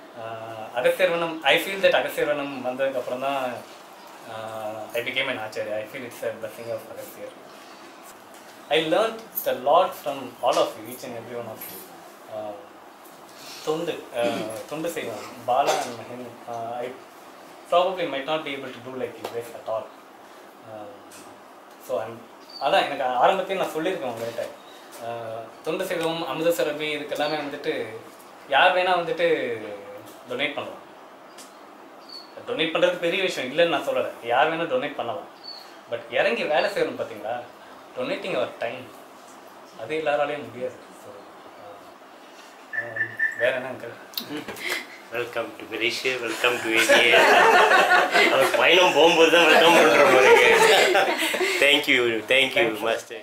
அகசேர்வனம் ஐ ஃபீல் தட் அகசேர்வனம் வந்ததுக்கப்புறம் தான் I became an acharya I feel it's a blessing of Agastyar I learn the lot from all of you each and every one of you தொண்டு அஹ், தொண்டு செய்வோம் Bala and Mahin I probably might not be able to do like you pace at all so அதான் எனக்கு ஆரம்பத்தையும் நான் சொல்லியிருக்கேன் உங்கள்கிட்ட அஹ், தொண்டு செய்வோம் அமுத சுரபி இதுக்கு எல்லாமே வந்துட்டு யார் வேணால் வந்துட்டு டொனேட் பண்ணலாம் டொனேட் பண்ணுறது பெரிய விஷயம் இல்லைன்னு நான் சொல்லலை யார் வேணால் டொனேட் பண்ணலாம் பட் இறங்கி வேலை செய்யணும் பார்த்தீங்களா டொனேட்டிங் அவர் டைம் அது எல்லாராலையும் முடியாது ஸோ வேற என்ன uncle welcome to Girish welcome to ADA அவர் பயணம் போகும்போது தான் வெல்கம் பண்ணுற மாதிரி தேங்க்யூ தேங்க்யூ மாஸ்டர்